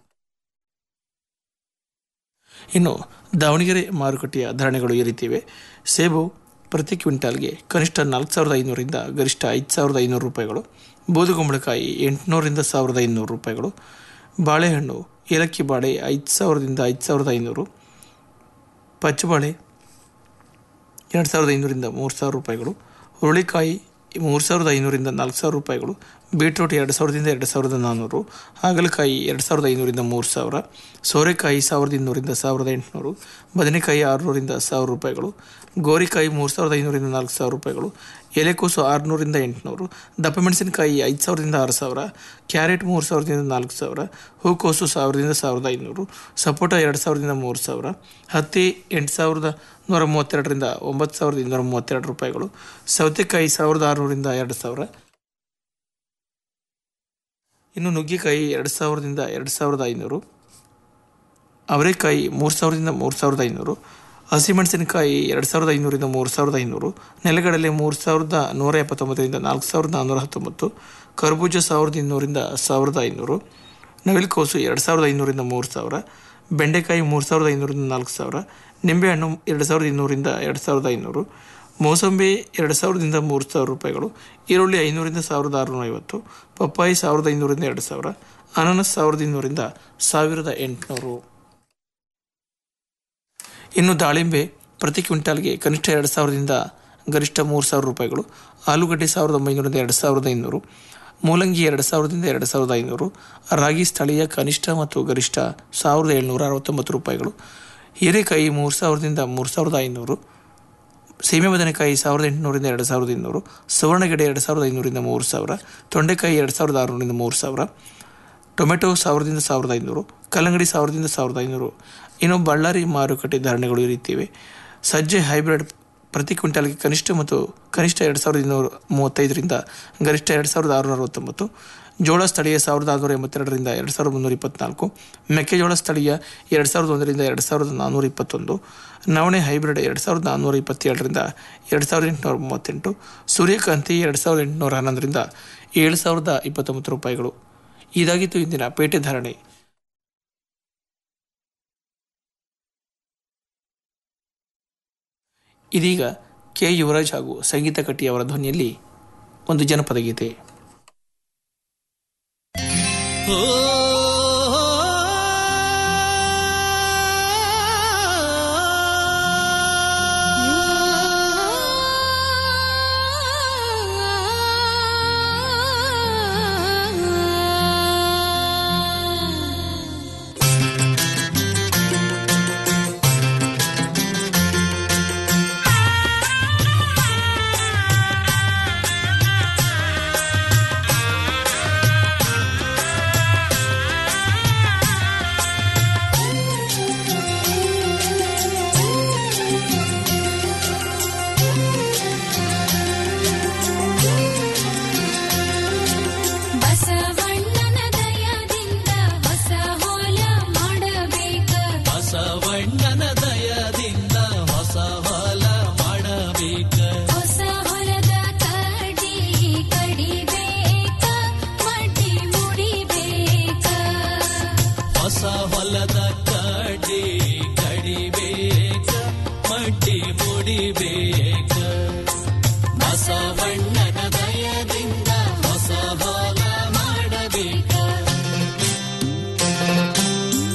J: ಇನ್ನು ದಾವಣಗೆರೆ ಮಾರುಕಟ್ಟೆಯ ಧಾರಣೆಗಳು ಈ ರೀತಿ ಇವೆ ಸೇಬು ಪ್ರತಿ ಕ್ವಿಂಟಾಲ್ಗೆ ಕನಿಷ್ಠ ನಾಲ್ಕು ಸಾವಿರದ ಐನೂರಿಂದ ಗರಿಷ್ಠ ಐದು ಸಾವಿರದ ಐನೂರು ರೂಪಾಯಿಗಳು ಬೂದುಗುಂಬಳಕಾಯಿ ಎಂಟುನೂರಿಂದ ಸಾವಿರದ ಐನೂರು ರೂಪಾಯಿಗಳು ಬಾಳೆಹಣ್ಣು ಏಲಕ್ಕಿ ಬಾಳೆ ಐದು ಸಾವಿರದಿಂದ ಐದು ಸಾವಿರದ ಐನೂರು ಪಚ್ಚಬಾಳೆ ಎರಡು ಸಾವಿರದ ಐನೂರಿಂದ ಮೂರು ಸಾವಿರ ರೂಪಾಯಿಗಳು ಹುರುಳಿಕಾಯಿ ಮೂರು ಸಾವಿರದ ಐನೂರಿಂದ ನಾಲ್ಕು ಸಾವಿರ ರೂಪಾಯಿಗಳು ಬೀಟ್ರೂಟ್ ಎರಡು ಸಾವಿರದಿಂದ ಎರಡು ಸಾವಿರದ ನಾನ್ನೂರು ಹಾಗಲಕಾಯಿ ಎರಡು ಸಾವಿರದ ಐನೂರಿಂದ ಮೂರು ಸಾವಿರ ಸೋರೆಕಾಯಿ ಸಾವಿರದ ಇನ್ನೂರಿಂದ ಸಾವಿರದ ಎಂಟುನೂರು ಬದನೆಕಾಯಿ ಆರುನೂರಿಂದ ಸಾವಿರ ರೂಪಾಯಿಗಳು ಗೋರಿಕಾಯಿ ಮೂರು ಸಾವಿರದ ಐನೂರಿಂದ ನಾಲ್ಕು ಸಾವಿರ ರೂಪಾಯಿಗಳು ಎಲೆಕೋಸು ಆರುನೂರಿಂದ ಎಂಟುನೂರು ದಪ್ಪ ಮೆಣಸಿನಕಾಯಿ ಐದು ಸಾವಿರದಿಂದ ಆರು ಸಾವಿರ ಕ್ಯಾರೆಟ್ ಮೂರು ಸಾವಿರದಿಂದ ನಾಲ್ಕು ಸಾವಿರ ಹೂಕೋಸು ಸಾವಿರದಿಂದ ಸಾವಿರದ ಐನೂರು ಸಪೋಟ ಎರಡು ಸಾವಿರದಿಂದ ಮೂರು ಸಾವಿರ ಹತ್ತಿ ಎಂಟು ಸಾವಿರದ ನೂರ ಮೂವತ್ತೆರಡರಿಂದ ಒಂಬತ್ತು ಸಾವಿರದ ಇನ್ನೂರ ಮೂವತ್ತೆರಡು ರೂಪಾಯಿಗಳು ಸೌತೆಕಾಯಿ ಸಾವಿರದ ಆರುನೂರಿಂದ ಎರಡು ಸಾವಿರ ಇನ್ನು ನುಗ್ಗೆಕಾಯಿ ಎರಡು ಸಾವಿರದಿಂದ ಎರಡು ಸಾವಿರದ ಐನೂರು ಅವರೆಕಾಯಿ ಮೂರು ಸಾವಿರದಿಂದ ಮೂರು ಸಾವಿರದ ಐನೂರು ಹಸಿಮೆಣಸಿನಕಾಯಿ ಎರಡು ಸಾವಿರದ ಐನೂರಿಂದ ಮೂರು ಸಾವಿರದ ಐನೂರು ನೆಲಗಡಲೆ ಮೂರು ಸಾವಿರದ ನೂರ ಎಪ್ಪತ್ತೊಂಬತ್ತರಿಂದ ನಾಲ್ಕು ಸಾವಿರದ ನಾನ್ನೂರ ಹತ್ತೊಂಬತ್ತು ಕರ್ಬೂಜ ಸಾವಿರದ ಇನ್ನೂರಿಂದ ಸಾವಿರದ ಐನೂರು ನವಿಲುಕೋಸು ಎರಡು ಸಾವಿರದ ಐನೂರಿಂದ ಮೂರು ಸಾವಿರ ಬೆಂಡೆಕಾಯಿ ಮೂರು ಸಾವಿರದ ಐನೂರಿಂದ ನಾಲ್ಕು ಸಾವಿರ ನಿಂಬೆಹಣ್ಣು ಎರಡು ಸಾವಿರದ ಇನ್ನೂರಿಂದ ಎರಡು ಸಾವಿರದ ಐನೂರು ಮೋಸಂಬಿ ಎರಡು ಸಾವಿರದಿಂದ ಮೂರು ಸಾವಿರ ರೂಪಾಯಿಗಳು ಈರುಳ್ಳಿ ಐನೂರಿಂದ ಸಾವಿರದ ಆರುನೂರ ಐವತ್ತು ಪಪ್ಪಾಯಿ ಸಾವಿರದ ಐನೂರಿಂದ ಎರಡು ಸಾವಿರ ಅನಾನಸ್ ಸಾವಿರದ ಇನ್ನೂರಿಂದ ಸಾವಿರದ ಎಂಟುನೂರು ಇನ್ನು ದಾಳಿಂಬೆ ಪ್ರತಿ ಕ್ವಿಂಟಾಲ್ಗೆ ಕನಿಷ್ಠ ಎರಡು ಸಾವಿರದಿಂದ ಗರಿಷ್ಠ ಮೂರು ಸಾವಿರ ರೂಪಾಯಿಗಳು ಆಲೂಗಡ್ಡೆ ಸಾವಿರದ ಒಂಬೈನೂರಿಂದ ಎರಡು ಸಾವಿರದ ಐನೂರು ಮೂಲಂಗಿ ಎರಡು ಸಾವಿರದಿಂದ ಎರಡು ಸಾವಿರದ ಐನೂರು ರಾಗಿ ಸ್ಥಳೀಯ ಕನಿಷ್ಠ ಮತ್ತು ಗರಿಷ್ಠ ಸಾವಿರದ ಏಳ್ನೂರ ಅರವತ್ತೊಂಬತ್ತು ರೂಪಾಯಿಗಳು ಹೀರೆಕಾಯಿ ಮೂರು ಸಾವಿರದಿಂದ ಮೂರು ಸಾವಿರದ ಐನೂರು ಸೀಮೆ ಬದನೆಕಾಯಿ ಸಾವಿರದ ಎಂಟುನೂರಿಂದ ಎರಡು ಸಾವಿರದ ಇನ್ನೂರು ಸುವರ್ಣಗೆಡೆ ಎರಡು ಸಾವಿರದ ಐನೂರಿಂದ ಮೂರು ಸಾವಿರ ತೊಂಡೆಕಾಯಿ ಎರಡು ಸಾವಿರದ ಆರುನೂರಿಂದ ಮೂರು ಸಾವಿರ ಟೊಮೆಟೊ ಸಾವಿರದಿಂದ ಸಾವಿರದ ಐನೂರು ಕಲ್ಲಂಗಡಿ ಸಾವಿರದಿಂದ ಸಾವಿರದ ಐನೂರು ಇನ್ನು ಬಳ್ಳಾರಿ ಮಾರುಕಟ್ಟೆ ಧಾರಣೆಗಳು ಈ ರೀತಿ ಇವೆ ಸಜ್ಜೆ ಹೈಬ್ರಿಡ್ ಪ್ರತಿ ಕ್ವಿಂಟಾಲ್ಗೆ ಕನಿಷ್ಠ ಮತ್ತು ಕನಿಷ್ಠ ಎರಡು ಸಾವಿರದ ಇನ್ನೂರ ಮೂವತ್ತೈದರಿಂದ ಗರಿಷ್ಠ ಎರಡು ಸಾವಿರದ ಆರುನೂರ ಅರವತ್ತೊಂಬತ್ತು ಜೋಳ ಸ್ಥಳೀಯ ಸಾವಿರದ ಆರುನೂರ ಎಂಬತ್ತೆರಡರಿಂದ ಎರಡು ಸಾವಿರದ ಮುನ್ನೂರ ಇಪ್ಪತ್ನಾಲ್ಕು ಮೆಕ್ಕೆಜೋಳ ಸ್ಥಳೀಯ ಎರಡು ಸಾವಿರದ ಒಂದರಿಂದ ಎರಡು ಸಾವಿರದ ನಾನ್ನೂರ ಇಪ್ಪತ್ತೊಂದು ನವಣೆ ಹೈಬ್ರಿಡ್ ಎರಡು ಸಾವಿರದ ನಾನ್ನೂರ ಇಪ್ಪತ್ತೇಳರಿಂದ ಎರಡು ಸಾವಿರದ ಎಂಟುನೂರ ಮೂವತ್ತೆಂಟು ಸೂರ್ಯಕಾಂತಿ ಎರಡು ಸಾವಿರದ ಎಂಟುನೂರ ಹನ್ನೊಂದರಿಂದ ಏಳು ಸಾವಿರದ ಇಪ್ಪತ್ತೊಂಬತ್ತು ರೂಪಾಯಿಗಳು ಇದಾಗಿತ್ತು ಇಂದಿನ ಪೇಟೆ ಧಾರಣೆ ಇದೀಗ ಕೆ ಯುವರಾಜ್ ಹಾಗೂ ಸಂಗೀತ ಕಟ್ಟಿ ಅವರ ಧ್ವನಿಯಲ್ಲಿ ಒಂದು ಜನಪದ ಗೀತೆ
Q: ಬಸವಣ್ಣನ ದಯದಿಂದ ಹೊಸ ಹೊಲ ಮಾಡಬೇಕ
R: ಬಸವಣ್ಣನ ದಯದಿಂದ ಹೊಸ ಹೊಲ ಮಾಡಬೇಕ
Q: ಹೊಸ ಹೊಲದ ಕಡಿ ಕಡಿಬೇಕ ಮಡ್ಡಿ ಮುಡಿಬೇಕ
R: ಹೊಸ ಹೊಲದ ಕಡಿ ಕಡಿಬೇಕ ಮಡ್ಡಿ ಮುಡಿಬೇಕ ಬಸವಣ್ಣ